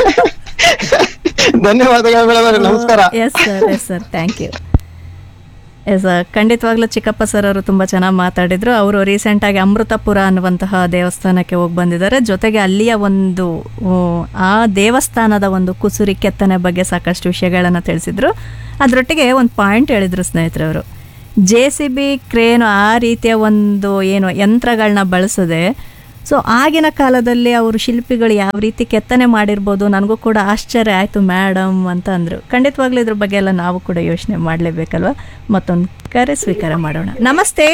ಧನ್ಯವಾದಗಳು ಮೇಡಮ್ ನಮಸ್ಕಾರ yes sir yes sir thank you yes ಖಂಡಿತವಾಗ್ಲೂ ಚಿಕ್ಕಪ್ಪ ಸರ್ ಅವರು ತುಂಬ ಚೆನ್ನಾಗಿ ಮಾತಾಡಿದ್ರು ಅವರು ರೀಸೆಂಟಾಗಿ ಅಮೃತಪುರ ಅನ್ನುವಂತಹ ದೇವಸ್ಥಾನಕ್ಕೆ ಹೋಗಿ ಬಂದಿದ್ದಾರೆ ಜೊತೆಗೆ ಅಲ್ಲಿಯ ಒಂದು ಓ, ಆ ದೇವಸ್ಥಾನದ ಒಂದು ಕುಸುರಿ ಕೆತ್ತನೆ ಬಗ್ಗೆ ಸಾಕಷ್ಟು ವಿಷಯಗಳನ್ನು ತಿಳಿಸಿದ್ರು ಅದರೊಟ್ಟಿಗೆ ಒಂದು ಪಾಯಿಂಟ್ ಹೇಳಿದ್ರು ಸ್ನೇಹಿತರವರು ಜೆ ಸಿ ಬಿ ಕ್ರೇನು ಆ ರೀತಿಯ ಒಂದು ಏನು ಯಂತ್ರಗಳನ್ನ ಬಳಸದೆ ಸೊ ಆಗಿನ ಕಾಲದಲ್ಲಿ ಅವರು ಶಿಲ್ಪಿಗಳು ಯಾವ ರೀತಿ ಕೆತ್ತನೆ ಮಾಡಿರ್ಬೋದು ನನಗೂ ಕೂಡ ಆಶ್ಚರ್ಯ ಆಯಿತು ಮೇಡಮ್ ಅಂತ ಅಂದರು ಖಂಡಿತವಾಗ್ಲೂ ಇದ್ರ ಬಗ್ಗೆ ಎಲ್ಲ ನಾವು ಕೂಡ ಯೋಚನೆ ಮಾಡಲೇಬೇಕಲ್ವ ಮತ್ತೊಂದು ಕರೆ ಸ್ವೀಕಾರ ಮಾಡೋಣ ನಮಸ್ತೆ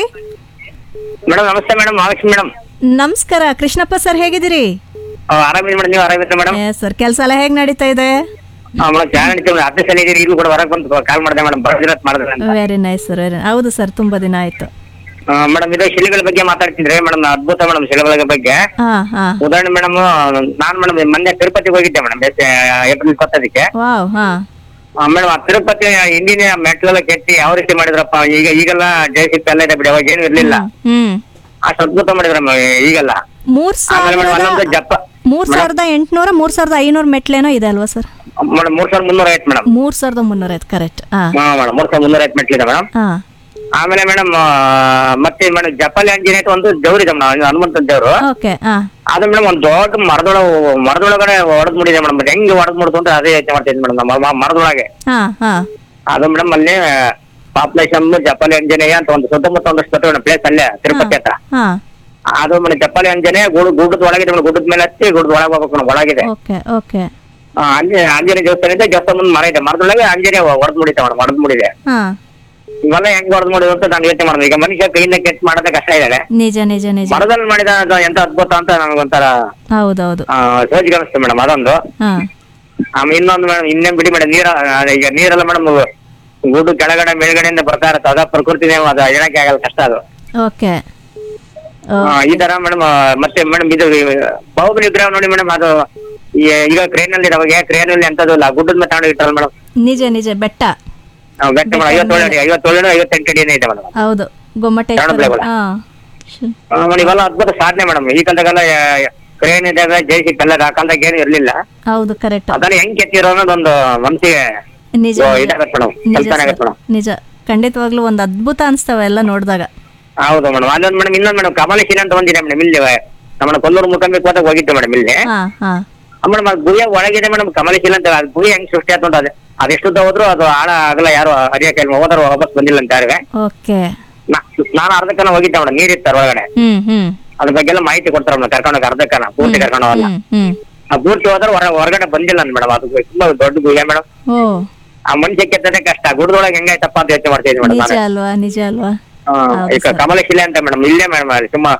ಮೇಡಮ್ ನಮಸ್ತೆ ಮೇಡಮ್ ಮಹಾಲಕ್ಷ್ಮಿ ಮೇಡಮ್ ನಮಸ್ಕಾರ ಕೃಷ್ಣಪ್ಪ ಸರ್ ಹೇಗಿದ್ದೀರಿ ಆರಾಮಿದೆ ಮೇಡಮ್ ನೀವು ಆರಾಮಿದ್ರೆ ಮೇಡಮ್ ಎಸ್ ಸರ್ ಕೆಲಸ ಎಲ್ಲ ಹೇಗೆ ನಡೀತಾ ಇದೆ ಮೇಡಮ್ ಚೆನ್ನಾಗಿ ನಡೀತೀವಿ ಹತ್ತು ಸಲ ಇದೀರಿ ಈಗಲೂ ಕೂಡ ಹೊರಗೆ ಬಂದು ಕಾಲ್ ಮಾಡಿದೆ ಮೇಡಮ್ ಬರೋದಿರತ್ ಮಾಡಿದ್ರೆ ಅಂತ ವೆರಿ ನೈಸ್ ಸರ್ ವೆರಿ ಹೌದು ಸರ್ ತುಂಬ ದಿನ ಆಯಿತು ಮೇಡಮ್ ಇದು ಶಿಲೆಗಳ ಬಗ್ಗೆ ಮಾತಾಡ್ತಿದ್ರೆ ಮೇಡಮ್ ಅದ್ಭುತ ಮೇಡಮ್ ಶಿಲೆಗಳ ಬಗ್ಗೆ ಹಾಂ ಹಾಂ ಉದಾಹರಣೆ ಮೇಡಮ್ ನಾನ್ ಮೇಡಮ್ ಮೊನ್ನೆ ತಿರುಪತಿಗೆ ಹೋಗಿದ್ದೆ ಮೇಡಮ್ ಏಪ್ರಿಲ್ ಇಪ್ಪತ್ತದಕ್ಕೆ ವಾವ್ ಹಾಂ ಮೇಡಮ್ ಆ ತಿರುಪತಿ ಹಿಂದಿನ ಮೆಟ್ಲೆಲ್ಲ ಕೆತ್ತಿ ಯಾವ ರೀತಿ ಮಾಡಿದ್ರಪ್ಪ ಈಗ ಈಗೆಲ್ಲ ಜಯಸಿಪ್ ಎಲ್ಲ ಇದೆ ಬಿಡಿ ಅವಾಗ ಏನು ಇರ್ಲಿಲ್ಲ ಹ್ಮ್ ಅಷ್ಟು ಅದ್ಭುತ ಮಾಡಿದ್ರಮ್ಮ ಈಗೆಲ್ಲ ಮೂರ್ ಆಮೇಲೆ ಮೇಡಮ್ ಅಲ್ಲೊಂದು ಸಾವಿರದ ಜಪ್ಪ ಮೂರ್ ಸಾವಿರದ ಎಂಟುನೂರ ಮೂರ್ ಸಾವಿರದ ಐನೂರು ಮೆಟ್ಲೇನೋ ಇದೆ ಅಲ್ವಾ ಸರ್ ಮೇಡಮ್ ಮೂರ್ ಸಾವಿರದ ಮುನ್ನೂರ ಐತ್ ಮೇಡಮ್ ಮೂರ್ ಸಾವಿರದ ಮುನ್ನೂರ ಐದು ಕರೆಕ್ಟ್ ಹಾ ಹಾ ಮೇಡಮ್ ಮೂರ್ ಸಾವಿರದ ಮುನ್ನೂರ ಐತ್ ಮೆಟ್ಲಿದೆ ಮೇಡಮ್ ಹಾ ಆಮೇಲೆ ಮೇಡಮ್ ಮತ್ತೆ ಮೇಡಮ್ ಜಪಾಲಿ ಆಂಜನೇಯ ಅಂತ ಒಂದು ದೇವ್ರು ಇದೆ ಮೇಡಮ್ ಹನುಮಂತ ದೇವ್ರು ಓಕೆ ಹಾ ಅದು ಮೇಡಮ್ ಒಂದು ದೊಡ್ಡ ಮರದೊಳ ಮರದೊಳಗಡೆ ಹೊಡೆದ್ ಮುಡಿದೆ ಮೇಡಮ್ ಹೆಂಗ್ ಹೊಡೆದ್ ಮುಡ್ತು ಅಂತ ಅದೇ ಯೋಚನೆ ಮಾಡ್ತಿದ್ದೆ ಮೇಡಮ್ ನಮ್ಮ ಮರದೊಳಗೆ ಹಾ ಹಾ ಅದು ಮೇಡಮ್ ಅಲ್ಲಿ ಪಾಪ್ಲೇಶನ್ ಜಪಾಲಿ ಆಂಜನೇಯ ಅಂತ ಒಂದು ಸುತ್ತಮುತ್ತ ಒಂದಷ್ಟು ಬರ್ತೀವಿ ಮೇಡಮ್ ಪ್ಲೇಸ್ ಅಲ್ಲೇ ತಿರುಪತಿ ಹತ್ರ ಹಾ ಅದು ಮೇಡಮ್ ಜಪಾಲಿ ಆಂಜನೇಯ ಗುಡ್ ಗುಡ್ಡದ ಒಳಗಿದೆ ಮೇಡಮ್ ಗುಡ್ಡದ ಮೇಲೆ ಹತ್ತಿ ಗುಡ್ಡದ ಒಳಗೆ ಹೋಗ್ಬೇಕು ಮೇಡಮ್ ಒಳಗಿದೆ ಓಕೆ ಓಕೆ ಆ, ಆಂಜನೇಯ ಆಂಜನೇಯ ದೇವಸ್ಥಾನ ಇದೆ ದೇವಸ್ಥಾನ ಮುಂದೆ ಮರ ಇದೆ ಮರದೊಳಗೆ ಆಂಜನೇಯ ಹೊಡೆದ್ ಮುಡಿತೆ ಮೇಡಮ್ ಹೊಡೆದ್ ಮುಡಿದೆ ಹಾ ಇವೆಲ್ಲ ಹೆಂಗ್ ಹೊಡೆದ್ ಮುಡಿದು ಅಂತ ನಾನು ಯೋಚನೆ ಮಾಡಿದೆ ಈಗ ಮನುಷ್ಯ ಕೈಯಿಂದ ಕೆಟ್ಟ ಮಾಡೋದೇ ಕಷ್ಟ ಇದೆ ನಿಜ ನಿಜ ನಿಜ ಮರದಲ್ಲಿ ಮಾಡಿದ ಅದು ಎಂತ ಅದ್ಭುತ ಅಂತ ನನಗೊಂಥರ ಹೌದೌದು ಸೋಜಿಗೆ ಅನಿಸ್ತು ಮೇಡಮ್ ಅದೊಂದು ಹಾ ಆಮೇಲೆ ಇನ್ನೊಂದು ಮೇಡಮ್ ಇನ್ನೇನ್ ಬಿಡಿ ಮೇಡಮ್ ನೀರ ಆ, ಈಗ ನೀರೆಲ್ಲ ಮೇಡಮ್ ಗುಡ್ಡು ಕೆಳಗಡೆ ಮೇಲ್ಗಡೆಯಿಂದ ಬರ್ತಾ ಇರುತ್ತೆ ಅದ ಪ್ರಕೃತಿ ನಿಯಮ ಅದು ಹೇಳಕ್ಕೆ ಆಗಲ್ಲ ಕಷ್ಟ ಅದು ಓಕೆ ಆ, ಈ ತರ ಮೇಡಮ್ ಮತ್ತೆ ಮೇಡಮ್ ಇದು ಬಾಹುಬಲಿ ವಿಗ್ರಹ ನೋಡಿ ಮೇಡಮ್ ಅದು ಈ- ಈಗ ಕ್ರೇನ್ ಅಲ್ಲಿ ಅವಾಗ ಕ್ರೇನ್ ಅಲ್ಲಿ ಎಂತದ್ದು ಇಲ್ಲ ಗುಡ್ಡದ ಮೇಲೆ ತಗೊಂಡು ಇಟ್ಟಲ್ಲ ಮೇಡಮ್ ನಿಜ ನಿಜ ಬೆಟ್ಟ ಬೆಟ್ಟ ಮೇಡಮ್ ಐವತ್ತೇಳು ಅಡಿ ಐವತ್ತೇಳು ಅಡಿ ಐವತ್ತೆಂಟು ಅಡಿ ಇದೆ ಮೇಡಮ್ ಹೌದು ಗೊಮ್ಮಟೇಶ್ವರ ಕಾಣಬ್ಲೆಗಳ? ಹಾ ಮೇಡಮ್ ಇವೆಲ್ಲ ಅದ್ಭುತ ಸಾಧನೆ ಮೇಡಮ್ ಈ ಕಾಲದಾಗೆಲ್ಲ ಕ್ರೇನ್ ಇದ್ದಾಗ ಜೈಸಿ ಕಲ್ಲದ ಆ ಕಾಲದಾಗ ಏನು ಇರ್ಲಿಲ್ಲ ಹೌದು ಕರೆಕ್ಟ್ ಅದನ್ನ ಹೆಂಗ್ ಕೆತ್ತಿರೋ ಅನ್ನೋದೊಂದು ಮನಸ್ಸಿಗೆ ನಿಜ ಓ, ನಿಜ. ಇದಾಗತ್ತೆ ಮೇಡಮ್ ನಿಜ ಕಲ್ಪನೆ ಆಗತ್ತೆ ಸರ್. ಮೇಡಮ್ ನಿಜ ಖಂಡಿತವಾಗ್ಲೂ ಒಂದು ಅದ್ಭುತ ಅನ್ಸ್ತವೆ ಎಲ್ಲ ನೋಡಿದಾಗ ಹೌದು ಮೇಡಮ್ ಅಲ್ಲೊಂದು ಮೇಡಮ್ ಇನ್ನೊಂದು ಮೇಡಮ್ ಕಮಲಶಿಲೆ ಅಂತ ಒಂದಿದೆ ಮೇಡಮ್ ಇಲ್ಲಿ ನಮ್ಮ ಕೊಲ್ಲೂರು ಮುಖಂಬಿ ಹೋದಾಗ ಹೋಗಿತ್ತು ಮೇಡಮ್ ಇಲ್ಲಿ ಹಾ ಹಾ ಮೇಡಮ್ ಅದು ಗುಹೆ ಒಳಗಿದೆ ಮೇಡಮ್ ಕಮಲಶಿಲೆ ಅಂತ ಅದು ಗುಹೆ ಹೆಂಗ್ ಸೃಷ್ಟಿ ಆಯ್ತು ಅಂತ ಅದು ಅದೆಷ್ಟುದ್ದ ಹೋದ್ರು ಅದು ಆಳ ಆಗಲ್ಲ ಯಾರು ಅರಿಯ ಕೈಲಿ ಹೋದ್ರು ವಾಪಸ್ ಬಂದಿಲ್ಲ ಅಂತ ಯಾರಿಗೆ ಓಕೆ ನಾನು ಅರ್ಧಕ್ಕನ ಹೋಗಿದ್ದೆ ಮೇಡಮ್ ನೀರಿತ್ತು ಒಳಗಡೆ ಹ್ಮ್ ಹ್ಮ್ ಅದ್ರ ಬಗ್ಗೆ ಎಲ್ಲ ಮಾಹಿತಿ ಕೊಡ್ತಾರೆ ಮೇಡಮ್ ಕರ್ಕೊಂಡೋಗಿ ಅರ್ಧಕ್ಕನ ಪೂರ್ತಿ ಕರ್ಕೊಂಡು ಹೋಗಲ್ಲ ಹ್ಮ್ ಹ್ಮ್ ಆ ಪೂರ್ತಿ ಹೋದ್ರೆ ಹೊರ ಹೊರಗಡೆ ಬಂದಿಲ್ಲ ಮೇಡಮ್ ಅದು ತುಂಬಾ ದೊಡ್ಡ ಗುಹೆ ಮೇಡಮ್ ಓ ಆ ಮನುಷ್ಯ ಕೆತ್ತದೇ ಕಷ್ಟ ಗುಡ್ದೊಳಗೆ ಹೆಂಗಾಯ್ತಪ್ಪ ಅಂತ ಯೋಚನೆ ಮಾಡ್ತಾ ಇದ್ದೀನಿ ಮೇಡಮ್ ನಿಜ ನಾನು ಅಲ್ವಾ ನಿಜ ಅಲ್ವಾ ಹಾ, ಹೌದು ಈಗ ಸರ್. ಕಮಲಶಿಲೆ ಅಂತ ಮೇಡಮ್ ಇಲ್ಲೇ ಮೇಡಮ್ ಅಲ್ಲಿ ಸುಮ್ಮ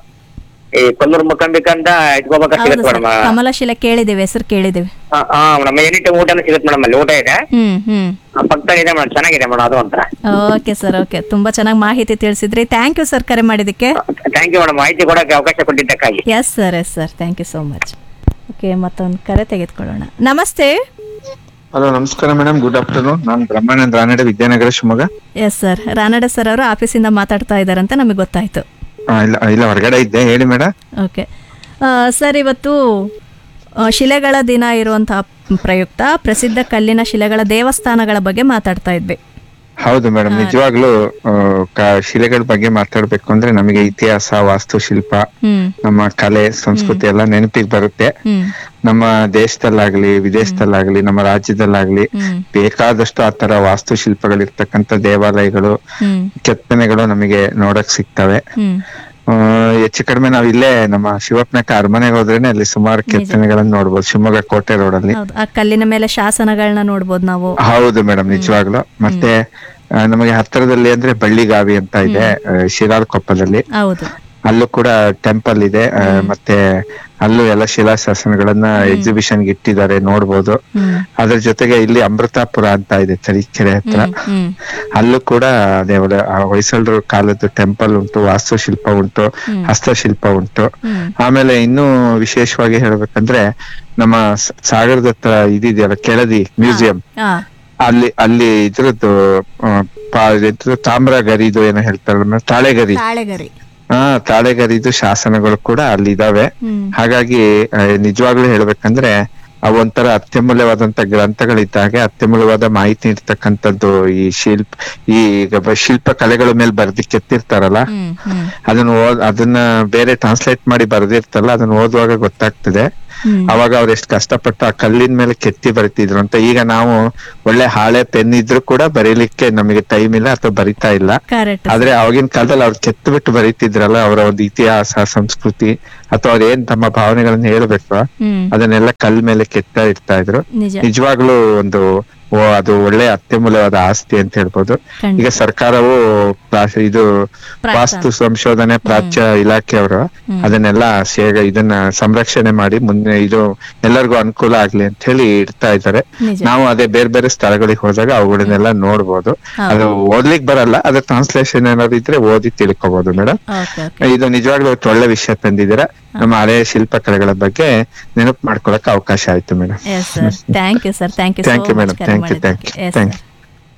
ಈ ಕೊಲ್ಲೂರು ಮುಖಂಬಿಕಂತ ಇಟ್ಕೋಬೇಕಾ ಹೌದು ಸಿಗುತ್ತೆ ಸರ್ ಮೇಡಮ್ ಕಮಲಶಿಲೆ ಕೇಳಿದ್ದೇವೆ ಹೆಸರು ಕೇಳಿದ್ದೇವೆ ಹಾ ಮೇಡಮ್ ಎನಿ ಟೈಮ್ ಊಟನೂ ಸಿಗುತ್ತೆ ಮೇಡಮ್ ಅಲ್ಲಿ ಊಟ ಇದೆ ಹ್ಮ್ ಹ್ಮ್ ಆ, ಪಕ್ಕದಲ್ಲಿ ಇದೆ ಮೇಡಮ್ ಚೆನ್ನಾಗಿದೆ ಮೇಡಮ್ ಅದು ಅಂತ ಓಕೆ ಸರ್ ಓಕೆ ತುಂಬಾ ಚೆನ್ನಾಗಿ ಮಾಹಿತಿ ತಿಳಿಸಿದ್ರಿ ಥ್ಯಾಂಕ್ ಯು ಸರ್ ಕರೆ ಮಾಡಿದ್ದಕ್ಕೆ ಥ್ಯಾಂಕ್ ಯು ಮೇಡಮ್ ಮಾಹಿತಿ ಕೊಡಕ್ಕೆ ಅವಕಾಶ ಕೊಟ್ಟಿದ್ದಕ್ಕಾಗಿ yes sir yes sir thank you so much okay ಮತ್ತೊಂದು ಕರೆ ತೆಗೆದುಕೊಳ್ಳೋಣ ನಮಸ್ತೆ ಹಲೋ ನಮಸ್ಕಾರ ಮೇಡಮ್ ಗುಡ್ ಆಫ್ಟರ್ನೂನ್ ನಾನು Brahmananda Ranade Vidyanagara Shivamogga yes sir Ranade sir ಅವರು ಆಫೀಸಿಂದ ಮಾತಾಡ್ತಾ ಇದ್ದಾರಂತ ನಮಗೆ ಗೊತ್ತಾಯ್ತು ಆ, ಇಲ್ಲ ಇಲ್ಲ ಹೊರಗಡೆ ಇದ್ದೆ ಹೇಳಿ ಮೇಡಮ್ ಓಕೆ ಸರ್ ಇವತ್ತು ಆ, ಶಿಲೆಗಳ ದಿನ ಇರುವಂತಹ ಪ್ರಯುಕ್ತ ಪ್ರಸಿದ್ಧ ಕಲ್ಲಿನ ಶಿಲೆಗಳ ದೇವಸ್ಥಾನಗಳ ಬಗ್ಗೆ ಮಾತಾಡ್ತಾ ಇದ್ವಿ ಹೌದು ಮೇಡಮ್ ನಿಜವಾಗ್ಲೂ ಆ, ಕ- ಶಿಲೆಗಳ ಬಗ್ಗೆ ಮಾತಾಡ್ಬೇಕು ಅಂದ್ರೆ ನಮಗೆ ಇತಿಹಾಸ ವಾಸ್ತುಶಿಲ್ಪ ಹ್ಮ್ ನಮ್ಮ ಕಲೆ ಸಂಸ್ಕೃತಿ ಎಲ್ಲ ನೆನಪಿಗೆ ಬರುತ್ತೆ ಹ್ಮ್ ನಮ್ಮ ದೇಶದಲ್ಲಾಗ್ಲಿ ವಿದೇಶದಲ್ಲಾಗ್ಲಿ ನಮ್ಮ ರಾಜ್ಯದಲ್ಲಾಗ್ಲಿ ಹ್ಮ್ ಬೇಕಾದಷ್ಟು ಆ ತರ ವಾಸ್ತುಶಿಲ್ಪಗಳಿರ್ತಕ್ಕಂಥ ದೇವಾಲಯಗಳು ಹ್ಮ್ ಕೆತ್ತನೆಗಳು ನಮಗೆ ನೋಡಕ್ ಸಿಗ್ತವೆ ಹ್ಮ್ ಆ, ಹೆಚ್ಚು ಕಡಿಮೆ ನಾವ್ ಇಲ್ಲೇ ನಮ್ಮ ಶಿವಪ್ಪನಕ ಅರಮನೆಗೆ ಹೋದ್ರೇನೆ ಅಲ್ಲಿ ಸುಮಾರು ಕೆತ್ತನೆಗಳನ್ನ ನೋಡ್ಬೋದು ಶಿವಮೊಗ್ಗ ಕೋಟೆ ರೋಡ್ ಅಲ್ಲಿ ಹೌದು ಆ ಕಲ್ಲಿನ ಮೇಲೆ ಶಾಸನಗಳನ್ನ ನೋಡ್ಬೋದು ನಾವು ಹೌದು ಮೇಡಮ್ ನಿಜವಾಗ್ಲು ಮತ್ತೆ ಆ, ನಮಗೆ ಹತ್ತಿರದಲ್ಲಿ ಅಂದ್ರೆ ಬಳ್ಳಿಗಾವಿ ಅಂತ ಇದೆ ಆ, ಶಿರಾಳಕೊಪ್ಪದಲ್ಲಿ ಹೌದು ಅಲ್ಲೂ ಕೂಡ ಟೆಂಪಲ್ ಇದೆ ಆ, ಮತ್ತೆ ಅಲ್ಲೂ ಎಲ್ಲ ಶಿಲಾಶಾಸನಗಳನ್ನ ಎಕ್ಸಿಬಿಷನ್ ಇಟ್ಟಿದ್ದಾರೆ ನೋಡ್ಬೋದು ಹ್ಮ್ ಅದ್ರ ಜೊತೆಗೆ ಇಲ್ಲಿ ಅಮೃತಾಪುರ ಅಂತ ಇದೆ ತರೀಕೆರೆ ಹತ್ರ ಹ್ಮ್ ಅಲ್ಲೂ ಕೂಡ ದೇವರ ಆ ಹೊಯ್ಸಳರ ಕಾಲದ್ದು ಟೆಂಪಲ್ ಉಂಟು ವಾಸ್ತುಶಿಲ್ಪ ಉಂಟು ಹಸ್ತಶಿಲ್ಪ ಉಂಟು ಹ್ಮ್ ಆಮೇಲೆ ಇನ್ನೂ ವಿಶೇಷವಾಗಿ ಹೇಳ್ಬೇಕಂದ್ರೆ ನಮ್ಮ ಸ- ಸಾಗರದ ಹತ್ರ ಇದಿದೆಯಲ್ಲ ಕೆಳದಿ ಮ್ಯೂಸಿಯಂ ಹಾ ಅಲ್ಲಿ ಅಲ್ಲಿ ಇದ್ರದ್ದು ಆ, ಪಾ- ಇದ್ರದ್ದು ತಾಮ್ರ ಗರಿದು ಏನೋ ಹೇಳ್ತಾರಲ್ಲ ತಾಳೆಗರಿ ತಾಳೆಗರಿ ಹಾ ತಾಳೆಗರಿದು ಶಾಸನಗಳು ಕೂಡ ಅಲ್ಲಿ ಇದಾವೆ ಹ್ಮ್ ಹಾಗಾಗಿ ಆ, ನಿಜವಾಗ್ಲೂ ಹೇಳ್ಬೇಕಂದ್ರೆ ಅವು ಒಂಥರ ಅತ್ಯಮೂಲ್ಯವಾದಂತ ಗ್ರಂಥಗಳಿದ್ದಾಗೆ ಅತ್ಯಮೂಲ್ಯವಾದ ಮಾಹಿತಿ ಇರ್ತಕ್ಕಂಥದ್ದು ಈ ಶಿಲ್ಪ ಈ ಗಬ- ಶಿಲ್ಪ ಕಲೆಗಳ ಮೇಲೆ ಬರ್ದಿ ಕೆತ್ತಿರ್ತಾರಲ್ಲ ಹ್ಮ್ ಹ್ಮ್ ಅದನ್ನ ಓದ್ ಅದನ್ನ ಬೇರೆ ಟ್ರಾನ್ಸ್ಲೇಟ್ ಮಾಡಿ ಬರ್ದಿರ್ತಲ್ಲ ಅದನ್ನ ಓದುವಾಗ ಗೊತ್ತಾಗ್ತದೆ ಅವಾಗ ಅವ್ರು ಎಷ್ಟು ಕಷ್ಟಪಟ್ಟು ಆ ಕಲ್ಲಿನ ಮೇಲೆ ಕೆತ್ತಿ ಬರಿತಿದ್ರು ಅಂತ ಈಗ ನಾವು ಒಳ್ಳೆ ಹಾಳೆ ಪೆನ್ ಇದ್ರು ಕೂಡ ಬರೀಲಿಕ್ಕೆ ನಮಗೆ ಟೈಮ್ ಇಲ್ಲ ಅಥವಾ ಬರಿತಾ ಇಲ್ಲ ಕರೆಕ್ಟ್ ಆದ್ರೆ ಅವಾಗಿನ ಕಾಲದಲ್ಲಿ ಅವ್ರು ಕೆತ್ತು ಬಿಟ್ಟು ಬರೀತಿದ್ರಲ್ಲ ಅವರ ಒಂದು ಇತಿಹಾಸ ಸಂಸ್ಕೃತಿ ಅಥವಾ ಅವ್ರ ಏನ್ ತಮ್ಮ ಭಾವನೆಗಳನ್ನ ಹೇಳ್ಬೇಕು ಹ್ಮ್ ಅದನ್ನೆಲ್ಲ ಕಲ್ ಮೇಲೆ ಕೆತ್ತಾ ಇರ್ತಾ ಇದ್ರು ನಿಜ ನಿಜವಾಗ್ಲೂ ಒಂದು ಓ ಅದು ಒಳ್ಳೆ ಅತ್ಯಮೂಲ್ಯವಾದ ಆಸ್ತಿ ಅಂತ ಹೇಳ್ಬೋದು ಖಂಡಿತ. ಈಗ ಸರ್ಕಾರವು ಪ್ರಾ- ಇದು ಪ್ರಾಚ್ಯ. ವಾಸ್ತು ಸಂಶೋಧನೆ ಪ್ರಾಚ್ಯ ಇಲಾಖೆಯವರು ಅದನ್ನೆಲ್ಲ ಸೇಗ ಇದನ್ನ ಸಂರಕ್ಷಣೆ ಮಾಡಿ ಮುಂದೆ ಇದು ಎಲ್ಲರಿಗೂ ಅನುಕೂಲ ಆಗ್ಲಿ ಅಂತ ಹೇಳಿ ಇಡ್ತಾ ಇದ್ದಾರೆ ನಿಜ. ನಾವು ಅದೇ ಬೇರೆ ಬೇರೆ ಸ್ಥಳಗಳಿಗೆ ಹೋದಾಗ ಅವುಗಳನ್ನೆಲ್ಲ ನೋಡ್ಬೋದು ಅದು ಓದ್ಲಿಕ್ ಬರಲ್ಲ ಅದ್ರ ಟ್ರಾನ್ಸ್ಲೇಷನ್ ಏನಾದ್ರು ಇದ್ರೆ ಓದಿ ತಿಳ್ಕೊಬಹುದು ಮೇಡಮ್ ಓಕೆ ಓಕೆ ಇದು ನಿಜವಾಗ್ಲೂ ಒಂದು ಒಳ್ಳೆ ವಿಷಯ ತಂದಿದ್ದೀರಾ ನಮ್ಮ ಹಳೆಯ ಶಿಲ್ಪಕಲೆಗಳ ಬಗ್ಗೆ ನೆನಪು ಮಾಡ್ಕೊಳಕ್ ಅವಕಾಶ ಆಯ್ತು madam yes sir thank you sir thank you Thank you, madam. Thank you, thank you, thank you.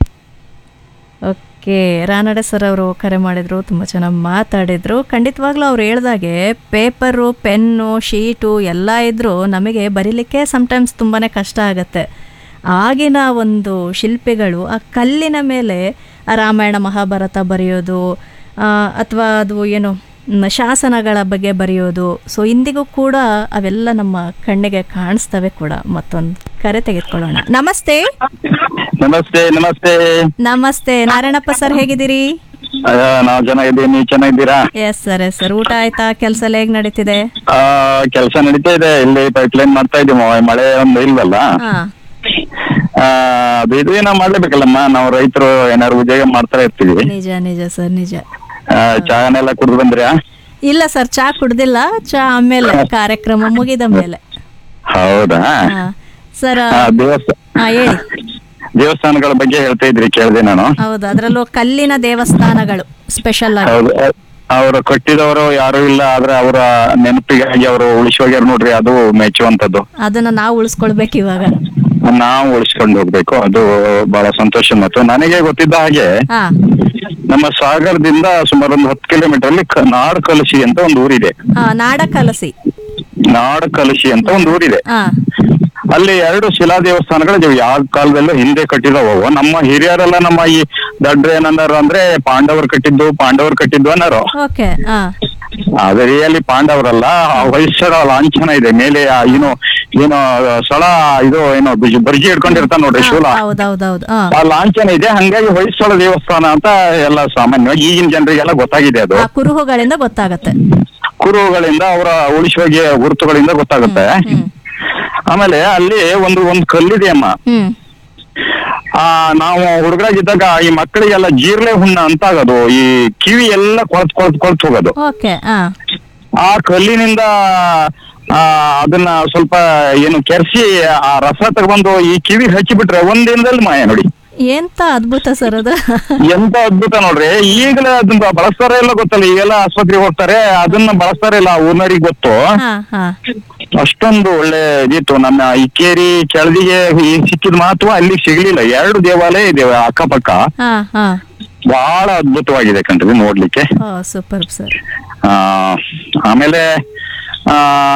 Okay Ranade sir ಅವರು ಕರೆ ಮಾಡಿದ್ರು ತುಂಬ ಚೆನ್ನಾಗಿ ಮಾತಾಡಿದ್ರು ಖಂಡಿತವಾಗ್ಲೂ ಅವ್ರು ಹೇಳ್ದಾಗೆ ಪೇಪರು ಪೆನ್ನು ಶೀಟು ಎಲ್ಲ ಇದ್ದರೂ ನಮಗೆ ಬರೀಲಿಕ್ಕೆ ಸಮ್ಟೈಮ್ಸ್ ತುಂಬಾ ಕಷ್ಟ ಆಗುತ್ತೆ ಆಗಿನ ಒಂದು ಶಿಲ್ಪಿಗಳು ಆ ಕಲ್ಲಿನ ಮೇಲೆ ಆ ರಾಮಾಯಣ ಮಹಾಭಾರತ ಬರೆಯೋದು ಅಥವಾ ಅದು ಏನು ಮ್, ಶಾಸನಗಳ ಬಗ್ಗೆ ಬರೆಯೋದು ಸೊ ಇಂದಿಗೂ ಕೂಡ ಅವೆಲ್ಲ ನಮ್ಮ ಕಣ್ಣಿಗೆ ಕಾಣಿಸ್ತವೆ ಕೂಡ ಮತ್ತೊಂದು ಕರೆ ತೆಗೆದುಕೊಳ್ಳೋಣ ನಮಸ್ತೆ ನಮಸ್ತೆ ನಮಸ್ತೆ ನಮಸ್ತೆ ನಾರಾಯಣಪ್ಪ ಸರ್ ಹೇಗಿದ್ದೀರಿ ಅಯ್ಯೋ, ನಾವು ಚೆನ್ನಾಗಿದ್ದೀವಿ ನೀವು ಚೆನ್ನಾಗಿದ್ದೀರಾ ಎಸ್ ಸರ್ ಎಸ್ ಸರ್ ಊಟ ಆಯ್ತಾ ಕೆಲಸ ಎಲ್ಲ ಹೇಗ್ ನಡೀತಿದೆ ಆ ಕೆಲಸ ನಡೀತಾ ಇದೆ ಇಲ್ಲಿ ಪೈಪ್ ಲೈನ್ ಮಾಡ್ತಾ ಇದೀವಿ ಮಳೆ ಒಂದು ಇಲ್ವಲ್ಲ ಹಾ ಆ, ಅದು ಇದು ಏನೋ ಮಾಡ್ಲೇಬೇಕಲ್ಲಮ್ಮ ನಾವು ರೈತರು ಏನಾದ್ರು ಉದ್ಯೋಗ ಮಾಡ್ತಾ ಇರ್ತೀವಿ ನಿಜ ನಿಜ ಸರ್ ನಿಜ ಆ, ಚಹಾನೆಲ್ಲ ಕುಡ್ದು ಬಂದ್ರ್ಯಾ ಇಲ್ಲ ಸರ್ ಚಾ ಕುಡ್ದಿಲ್ಲ ಚಾ ಆಮೇಲೆ ಕಾರ್ಯಕ್ರಮ ಮುಗಿದ ಮೇಲೆ ಹೌದಾ ಹಾ ಸರ್ ಆ, ದೇವಸ್ಥಾನ ಹಾ ಹೇಳಿ ದೇವಸ್ಥಾನಗಳ ಬಗ್ಗೆ ಹೇಳ್ತಾ ಇದ್ರಿ ಕೇಳಿದೆ ನಾನು ಹೌದು ಅದರಲ್ಲೂ ಕಲ್ಲಿನ ದೇವಸ್ಥಾನಗಳು ಸ್ಪೆಷಲ್ ಆಗಿ ಹೌದು ಅವರು ಕಟ್ಟಿದವರು ಯಾರು ಇಲ್ಲ ಆದ್ರೆ ಅವರ ನೆನಪಿಗಾಗಿ ಅವರು ಉಳಿಸೋಗ್ಯಾರ ನೋಡ್ರಿ ಅದು ಮೆಚ್ಚುವಂತದ್ದು ಅದನ್ನ ನಾವು ಉಳಿಸ್ಕೊಳ್ಬೇಕು ಇವಾಗ ನಾವು ಉಳಿಸ್ಕೊಂಡು ಹೋಗ್ಬೇಕು ಅದು ಬಹಳ ಸಂತೋಷ ಮತ್ತು ನನಗೆ ಗೊತ್ತಿದ್ದ ಹಾಗೆ ಹಾ ನಮ್ಮ ಸಾಗರದಿಂದ ಸುಮಾರು ಒಂದು ಹತ್ತು ಕಿಲೋಮೀಟರ್ ಅಲ್ಲಿ ಕ- ನಾಡ್ ಕಲಶಿ ಅಂತ ಒಂದು ಊರಿದೆ ಹಾ ನಾಡ ಕಲಸಿ ನಾಡ್ ಕಲಶಿ ಅಂತ ಒಂದು ಊರಿದೆ ಹಾ ಅಲ್ಲಿ ಎರಡು ಶಿಲಾ ದೇವಸ್ಥಾನಗಳಿವೆ ಯಾವ ಕಾಲದಲ್ಲೂ ಹಿಂದೆ ಕಟ್ಟಿದವು ನಮ್ಮ ಹಿರಿಯರೆಲ್ಲ ನಮ್ಮ ಈ ದಡ್ರು ಏನಂದಾರು ಅಂದ್ರೆ ಪಾಂಡವರು ಕಟ್ಟಿದ್ದು ಪಾಂಡವರು ಕಟ್ಟಿದ್ದು ಅನ್ನೋರು ಓಕೆ ಹಾ ಅದು ರಿಯಲಿ ಪಾಂಡವರಲ್ಲ ಆ ಹೊಯ್ಸಳ ಲಾಂಛನ ಇದೆ ಮೇಲೆ ಆ ಏನು ಏನು ಸಳ ಇದು ಏನು ಬಿಜ್- ಬರ್ಜಿ ಹಿಡ್ಕೊಂಡಿರ್ತಾನ ನೋಡ್ರಿ ಶೂಲ ಹೌದೌದೌದು ಹಾ ಆ ಲಾಂಛನ ಇದೆ ಹಂಗಾಗಿ ಹೊಯ್ಸಳ ದೇವಸ್ಥಾನ ಅಂತ ಎಲ್ಲ ಸಾಮಾನ್ಯವಾಗಿ ಈಗಿನ ಜನರಿಗೆಲ್ಲ ಗೊತ್ತಾಗಿದೆ ಅದು ಆ ಕುರುಹುಗಳಿಂದ ಗೊತ್ತಾಗತ್ತೆ ಕುರುಹುಗಳಿಂದ ಅವರ ಉಳಿಸುವಿಗೆ ಗುರುತುಗಳಿಂದ ಗೊತ್ತಾಗುತ್ತೆ ಆಮೇಲೆ ಅಲ್ಲಿ ಒಂದು ಒಂದು ಕಲ್ಲಿದೆ ಅಮ್ಮ ಹ್ಮ್ ಆ ನಾವು ಹುಡುಗರಾಗಿದ್ದಾಗ ಈ ಮಕ್ಕಳಿಗೆಲ್ಲ ಜೀರ್ಲೆ ಹುಣ್ಣ ಅಂತ ಆಗೋದು ಈ ಕಿವಿ ಎಲ್ಲ ಕೊಳತ್ ಕೊಳತ್ ಕೊಳತ್ ಹೋಗೋದು ಓಕೆ ಹಾ ಆ ಕಲ್ಲಿನಿಂದ ಆ ಅದನ್ನ ಸ್ವಲ್ಪ ಏನು ಕೆರ್ಸಿ ಆ ರಸ ತಗೊಂಡು ಈ ಕಿವಿ ಹಚ್ಚಿಬಿಟ್ರೆ ಒಂದ್ ದಿನದಲ್ಲಿ ಮಾಯ ನೋಡಿ ಎಂತ ಅದ್ಭುತ ಸರ್ ಅದು ಎಂತ ಅದ್ಭುತ ನೋಡ್ರಿ ಈಗಲೇ ಅದನ್ನ ಬಳಸ್ತಾರ ಇಲ್ಲ ಗೊತ್ತಲ್ಲ ಈಗೆಲ್ಲ ಆಸ್ಪತ್ರೆಗೆ ಹೋಗ್ತಾರೆ ಅದನ್ನ ಬಳಸ್ತಾರ ಇಲ್ಲ ಊರ್ನರಿಗೆ ಗೊತ್ತು ಹಾ ಹಾ ಅಷ್ಟೊಂದು ಒಳ್ಳೆ ಇದಿತ್ತು ನಮ್ಮ ಇಕ್ಕೇರಿ ಕೆಳದಿಗೆ ಈ ಸಿಕ್ಕಿದ ಮಹತ್ವ ಅಲ್ಲಿ ಸಿಗ್ಲಿಲ್ಲ ಎರಡು ದೇವಾಲಯ ಇದೆ ಅಕ್ಕಪಕ್ಕ ಹಾ ಹಾ ಬಹಳ ಅದ್ಭುತವಾಗಿದೆ ಕಣ್ರಿ ನೋಡ್ಲಿಕ್ಕೆ ಓ ಸೂಪರ್ ಸರ್ ಆ ಆಮೇಲೆ ಆ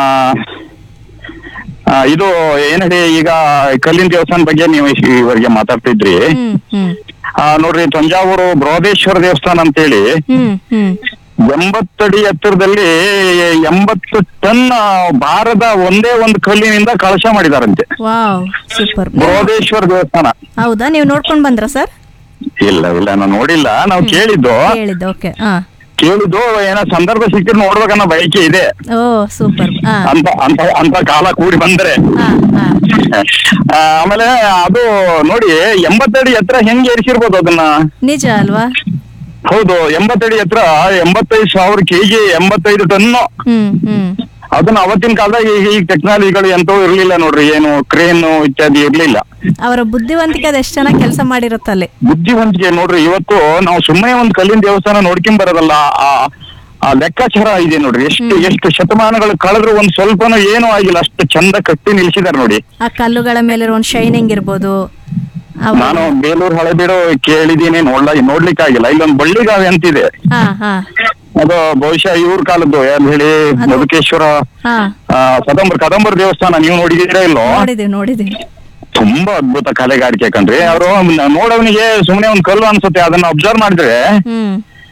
ಆ, ಇದು ಏನ್ ಹೇಳಿ ಈಗ ಕಲ್ಲಿನ ದೇವಸ್ಥಾನ ಬಗ್ಗೆ ನೀವು ಇವರಿಗೆ ಮಾತಾಡ್ತಿದ್ರಿ ಹ್ಮ್ ಹ್ಮ್ ಆ ನೋಡ್ರಿ ತಂಜಾವೂರು ಬೃಹದೇಶ್ವರ ದೇವಸ್ಥಾನ ಅಂತೇಳಿ ಹ್ಮ್ ಹ್ಮ್ ಎಂಬತ್ತಡಿ ಎತ್ತರದಲ್ಲಿ ಎಂಬತ್ತು ಟನ್ ಭಾರದ ಒಂದೇ ಒಂದು ಕಲ್ಲಿನಿಂದ ಕಳಶ ಮಾಡಿದಾರಂತೆ ವಾವ್ ಸೂಪರ್ ಬೃಹದೇಶ್ವರ ದೇವಸ್ಥಾನ ಹೌದಾ ನೀವು ನೋಡ್ಕೊಂಡ್ ಬಂದ್ರ ಸರ್ ಇಲ್ಲ ಇಲ್ಲ ನಾನು ನೋಡಿಲ್ಲ ನಾವು ಕೇಳಿದ್ದು ಹೇಳಿದ್ದು ಓಕೆ ಹಾ ಕೇಳಿದ್ದು ಏನೋ ಸಂದರ್ಭ ಸಿಕ್ಕಿದ್ರೆ ನೋಡ್ಬೇಕನ್ನೋ ಬಯಕೆ ಇದೆ ಓ ಸೂಪರ್ ಹಾ ಅಂತ ಅಂತ ಅಂತ ಕಾಲ ಕೂಡಿ ಬಂದ್ರೆ ಹಾ ಹಾ ಆ, ಆಮೇಲೆ ಅದು ನೋಡಿ ಎಂಬತ್ತಡಿ ಎತ್ತರ ಹೆಂಗ್ ಏರಿಸಿರ್ಬೋದು ಅದನ್ನ ನಿಜ ಅಲ್ವಾ ಹೌದು ಎಂಬತ್ತಡಿ ಎತ್ತರ ಎಂಬತ್ತೈದು ಸಾವಿರ ಕೆಜಿ ಎಂಬತ್ತೈದು ಟನ್ನು ಹ್ಮ್ ಹ್ಮ್ ಅದನ್ನ ಅವತ್ತಿನ ಕಾಲದಾಗ ಈಗ ಈಗ ಟೆಕ್ನಾಲಜಿಗಳು ಎಂತವೂ ಇರ್ಲಿಲ್ಲ ನೋಡ್ರಿ ಏನು ಕ್ರೇನ್ ಇತ್ಯಾದಿ ಇರ್ಲಿಲ್ಲ ಅವರ ಬುದ್ಧಿವಂತಿಕೆ ಅದು ಎಷ್ಟು ಚೆನ್ನಾಗಿ ಕೆಲಸ ಮಾಡಿರುತ್ತಲ್ಲಿ ಬುದ್ಧಿವಂತಿಕೆ ನೋಡ್ರಿ ಇವತ್ತು ನಾವು ಸುಮ್ಮನೆ ಒಂದ್ ಕಲ್ಲಿನ ದೇವಸ್ಥಾನ ನೋಡ್ಕೊಂಡ್ ಬರೋದಲ್ಲ ಆ ಆ ಲೆಕ್ಕಾಚಾರ ಇದೆ ನೋಡ್ರಿ ಎಷ್ಟು ಎಷ್ಟು ಶತಮಾನಗಳು ಕಳೆದ್ರು ಒಂದ್ ಸ್ವಲ್ಪನೂ ಏನೂ ಆಗಿಲ್ಲ ಅಷ್ಟು ಚಂದ ಕಟ್ಟಿ ನಿಲ್ಸಿದಾರೆ ನೋಡಿ ಆ ಕಲ್ಲುಗಳ ಮೇಲೆ ಒಂದು ಶೈನಿಂಗ್ ಇರ್ಬೋದು ಅವು- ನಾನು ಬೇಲೂರು ಹಳೆಬೀಡು ಕೇಳಿದೀನಿ ನೋಡ್ಲ ನೋಡ್ಲಿಕ್ಕೆ ಆಗಿಲ್ಲ ಇಲ್ಲೊಂದು ಬಳ್ಳಿಗಾವೆ ಅಂತಿದೆ ಹಾ ಹಾ ಅದು ಬಹುಶಃ ಇವ್ರ ಕಾಲದ್ದು ಯಾರು ಹೇಳಿ ಮಧುಕೇಶ್ವರ ಹಾ ಆ, ಕದಂಬರ್ ಕದಂಬರ್ ದೇವಸ್ಥಾನ ನೀವು ನೋಡಿದೀರಾ ಇಲ್ಲೋ ನೋಡಿದೀವಿ ನೋಡಿದೀವಿ ತುಂಬಾ ಅದ್ಭುತ ಕಲೆಗಾರಿಕೆ ಕಣ್ರಿ ಅವರು ನೋಡೋವನಿಗೆ ಸುಮ್ನೆ ಒಂದ್ ಕಲ್ಲು ಅನ್ಸುತ್ತೆ ಅದನ್ನ ಅಬ್ಸರ್ವ್ ಮಾಡಿದ್ರೆ ಹ್ಮ್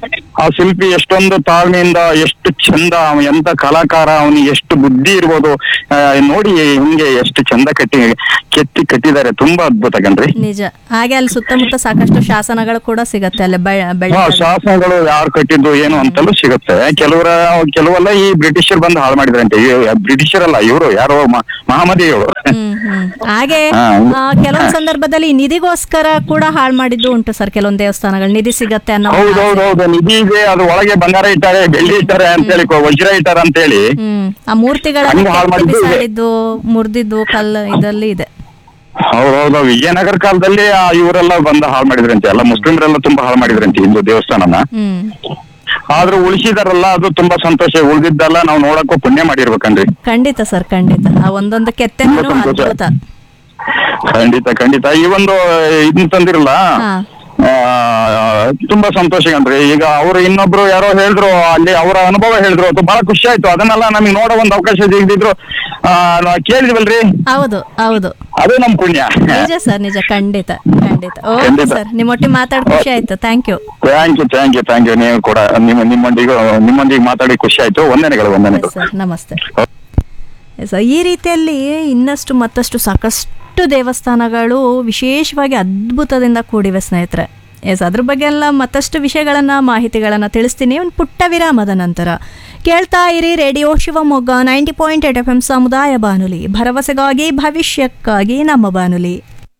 ಆ ಶಿಲ್ಪಿ ಎಷ್ಟೊಂದು ತಾಳ್ಮೆಯಿಂದ ಎಷ್ಟು ಚಂದ ಅವ ಎಂತ ಕಲಾಕಾರ ಅವನಿಗೆ ಎಷ್ಟು ಬುದ್ಧಿ ಇರ್ಬೋದು ಆ, ನೋಡಿ ಹಿಂಗೆ ಎಷ್ಟು ಚಂದ ಕಟ್ಟಿ ಕೆತ್ತಿ ಕಟ್ಟಿದ್ದಾರೆ ತುಂಬಾ ಅದ್ಭುತ ಕಣ್ರಿ ನಿಜ ಹಾಗೆ ಅಲ್ಲಿ ಸುತ್ತಮುತ್ತ ಸಾಕಷ್ಟು ಶಾಸನಗಳು ಕೂಡ ಸಿಗತ್ತೆ ಅಲ್ಲಿ ಬೆಳೆ ಹಾ ಶಾಸನಗಳು ಯಾರು ಕಟ್ಟಿದ್ದು ಏನು ಅಂತಲೂ ಸಿಗುತ್ತೆ ಕೆಲವರ ಕೆಲವೆಲ್ಲ ಈ ಬ್ರಿಟಿಷರ್ ಬಂದು ಹಾಳು ಮಾಡಿದ್ರಂತೆ ಬ್ರಿಟಿಷರ್ ಅಲ್ಲ ಇವರು ಯಾರೋ ಮ- ಮಹಮ್ಮದಿಯವರು ಹ್ಮ್ ಹ್ಮ್ ಹಾಗೆ ಹಾ. ಆ, ಕೆಲವೊಂದ್ ಸಂದರ್ಭದಲ್ಲಿ ನಿಧಿಗೋಸ್ಕರ ಕೂಡ ಹಾಳು ಮಾಡಿದ್ದು ಉಂಟು ಸರ್ ಕೆಲವೊಂದ್ ದೇವಸ್ಥಾನಗಳು ನಿಧಿ ಸಿಗತ್ತೆ ಅನ್ನೋ ಒಂದು ಆಸೆ. ಹೌದೌದೌದು ನಿಧಿ ಇದೆ ಅದು ಒಳಗೆ ಬಂಗಾರ ಇಟ್ಟಾರೆ ಬೆಳ್ಳಿ ಇಟ್ಟಾರೆ ಅಂತೇಳಿ ಕೊ- ವಜ್ರ ಇಟ್ಟಾರೆ ಅಂತೇಳಿ ಹ್ಮ್ ಆ ಮೂರ್ತಿಗಳನ್ನ ಹಂಗೆ ಹಾಳ್ ಕೆತ್ತಿ ಮಾಡಿದ್ದು ಇದೆ. ಬಿಸಾಡಿದ್ದು ಮುರಿದಿದ್ದು ಕಲ್ಲು ಇದರಲ್ಲಿ ಇದೆ ಹೌದೌದು ವಿಜಯನಗರ ಕಾಲದಲ್ಲಿ ಆ ಇವರೆಲ್ಲ ಬಂದು ಹಾಳು ಮಾಡಿದ್ರಂತೆ ಎಲ್ಲ ಮುಸ್ಲಿಮರೆಲ್ಲ ತುಂಬಾ ಹಾಳು ಮಾಡಿದ್ರಂತೆ ಹಿಂದೂ ದೇವಸ್ಥಾನನ ಹ್ಮ್ ಆದ್ರೂ ಉಳಿಸಿದಾರಲ್ಲ ಅದು ತುಂಬಾ ಸಂತೋಷ ಉಳಿದಿದ್ದೆಲ್ಲ ನಾವು ನೋಡಕ್ಕೂ ಪುಣ್ಯ ಮಾಡಿರ್ಬೇಕನ್ರಿ ಖಂಡಿತ ಸರ್ ಖಂಡಿತ ಆ ಒಂದೊಂದು ಕೆತ್ತನೆನೂ ತುಂಬಾ ಸಂತೋಷ. ಅದ್ಭುತ ಖಂಡಿತ ಖಂಡಿತ ಈ ಒಂದು ಇದನ್ನ ತಂದಿರಲ್ಲ ಹಾ ಆ, ತುಂಬಾ ಸಂತೋಷ ಕಣ್ರಿ ಈಗ ಅವರು ಇನ್ನೊಬ್ರು ಯಾರೋ ಹೇಳಿದ್ರು ಅಲ್ಲಿ ಅವರ ಅನುಭವ ಹೇಳಿದ್ರು ಅದು ಬಹಳ ಖುಷಿ ಆಯ್ತು ಅದನ್ನೆಲ್ಲ ನಮಗೆ ನೋಡೋ ಒಂದು ಅವಕಾಶ ಸಿಗದಿದ್ರು ಆ, ನಾವ್ ಕೇಳಿದ್ವಲ್ರಿ ಹೌದು ಹೌದು ಅದು ನಮ್ ಪುಣ್ಯ ನಿಜ ಸರ್ ನಿಜ ಖಂಡಿತ ಖಂಡಿತ ಓಕೆ ಖಂಡಿತ. ಸರ್ ನಿಮ್ಮೊಟ್ಟಿಗೆ ಮಾತಾಡಿ ಖುಷಿ ಆಯ್ತು thank you thank you thank you thank you ನೀವು ಕೂಡ ನಿಮ್ಮ ನಿಮ್ಮೊಂದಿಗೆ ನಿಮ್ಮೊಂದಿಗೆ ಮಾತಾಡಿ ಖುಷಿ ಆಯ್ತು ವಂದನೆಗಳು ವಂದನೆಗಳು ಸರ್ ನಮಸ್ತೆ ಸೊ ಈ ರೀತಿಯಲ್ಲಿ ಇನ್ನಷ್ಟು ಮತ್ತಷ್ಟು ಸಾಕಷ್ಟು ದೇವಸ್ಥಾನಗಳು ವಿಶೇಷವಾಗಿ ಅದ್ಭುತದಿಂದ ಕೂಡಿವೆ ಸ್ನೇಹಿತರೆ ಎಸ್ ಅದ್ರ ಬಗ್ಗೆ ಎಲ್ಲ ಮತ್ತಷ್ಟು ವಿಷಯಗಳನ್ನು ಮಾಹಿತಿಗಳನ್ನು ತಿಳಿಸ್ತೀನಿ ಒಂದು ಪುಟ್ಟ ವಿರಾಮದ ನಂತರ ಕೇಳ್ತಾ ಇರಿ radio Shivamogga ninety point eight F M ಸಮುದಾಯ ಬಾನುಲಿ ಭರವಸೆಗಾಗಿ ಭವಿಷ್ಯಕ್ಕಾಗಿ ನಮ್ಮ ಬಾನುಲಿ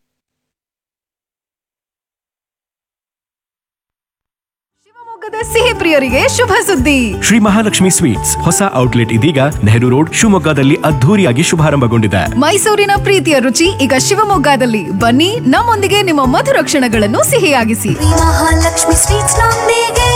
ಶಿವಮೊಗ್ಗದ ಸಿಹಿ ಪ್ರಿಯರಿಗೆ ಶುಭ ಸುದ್ದಿ ಶ್ರೀ ಮಹಾಲಕ್ಷ್ಮಿ ಸ್ವೀಟ್ಸ್ ಹೊಸ ಔಟ್ಲೆಟ್ ಇದೀಗ ನೆಹರು ರೋಡ್ ಶಿವಮೊಗ್ಗದಲ್ಲಿ ಅದ್ಧೂರಿಯಾಗಿ ಶುಭಾರಂಭಗೊಂಡಿದೆ ಮೈಸೂರಿನ ಪ್ರೀತಿಯ ರುಚಿ ಈಗ ಶಿವಮೊಗ್ಗದಲ್ಲಿ ಬನ್ನಿ ನಮ್ಮೊಂದಿಗೆ ನಿಮ್ಮ ಮಧುರ ಕ್ಷಣಗಳನ್ನು ಸಿಹಿಯಾಗಿಸಿ ಮಹಾಲಕ್ಷ್ಮಿ ಸ್ವೀಟ್ಸ್ ನೊಂದಿಗೆ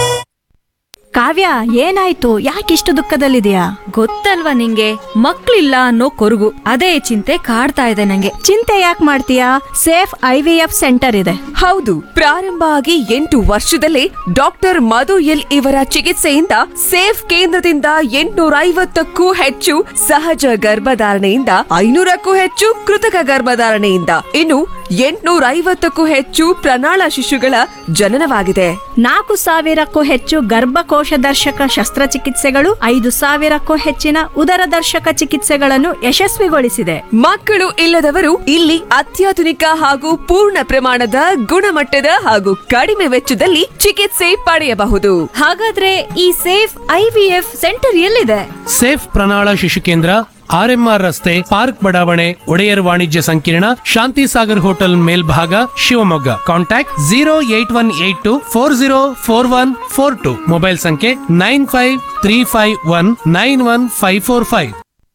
ಕಾವ್ಯ ಏನಾಯ್ತು ಯಾಕಿಷ್ಟು ದುಃಖದಲ್ಲಿದೆಯಾ ಗೊತ್ತಲ್ವಾ ನಿಂಗೆ ಮಕ್ಳಿಲ್ಲ ಅನ್ನೋ ಕೊರಗು ಅದೇ ಚಿಂತೆ ಕಾಡ್ತಾ ಇದೆ ನಂಗೆ ಚಿಂತೆ ಯಾಕೆ ಮಾಡ್ತೀಯಾ safe I V F centre ಇದೆ ಹೌದು ಪ್ರಾರಂಭ ಆಗಿ ಎಂಟು ವರ್ಷದಲ್ಲೇ ಡಾಕ್ಟರ್ ಮಧು ಎಲ್ ಇವರ ಚಿಕಿತ್ಸೆಯಿಂದ ಸೇಫ್ ಕೇಂದ್ರದಿಂದ ಎಂಟುನೂರ ಐವತ್ತಕ್ಕೂ ಹೆಚ್ಚು ಸಹಜ ಗರ್ಭಧಾರಣೆಯಿಂದ ಐನೂರಕ್ಕೂ ಹೆಚ್ಚು ಕೃತಕ ಗರ್ಭಧಾರಣೆಯಿಂದ ಇನ್ನು ಎಂಟುನೂರ ಐವತ್ತಕ್ಕೂ ಹೆಚ್ಚು ಪ್ರಣಾಳ ಶಿಶುಗಳ ಜನನವಾಗಿದೆ ನಾಲ್ಕು ಸಾವಿರಕ್ಕೂ ಹೆಚ್ಚು ಗರ್ಭಕೋಶ ದರ್ಶಕ ಶಸ್ತ್ರಚಿಕಿತ್ಸೆಗಳು ಐದು ಸಾವಿರಕ್ಕೂ ಹೆಚ್ಚಿನ ಉದರ ದರ್ಶಕ ಚಿಕಿತ್ಸೆಗಳನ್ನು ಯಶಸ್ವಿಗೊಳಿಸಿದೆ ಮಕ್ಕಳು ಇಲ್ಲದವರು ಇಲ್ಲಿ ಅತ್ಯಾಧುನಿಕ ಹಾಗೂ ಪೂರ್ಣ ಪ್ರಮಾಣದ ಗುಣಮಟ್ಟದ ಹಾಗೂ ಕಡಿಮೆ ವೆಚ್ಚದಲ್ಲಿ ಚಿಕಿತ್ಸೆ ಪಡೆಯಬಹುದು ಹಾಗಾದ್ರೆ ಈ ಸೇಫ್ ಐವಿಎಫ್ ಸೆಂಟರ್ ಎಲ್ಲಿದೆ ಸೇಫ್ ಪ್ರಣಾಳ ಶಿಶು ಕೇಂದ್ರ ಆರ್ಎಂಆರ್ ರಸ್ತೆ ಪಾರ್ಕ್ ಬಡಾವಣೆ ಒಡೆಯರ್ ವಾಣಿಜ್ಯ ಸಂಕೀರ್ಣ ಶಾಂತಿ ಸಾಗರ್ ಹೋಟೆಲ್ ಮೇಲ್ಭಾಗ Shivamogga contact zero eight one eight two four zero four one four two mobile ಸಂಖ್ಯೆ nine five three five one nine one five four five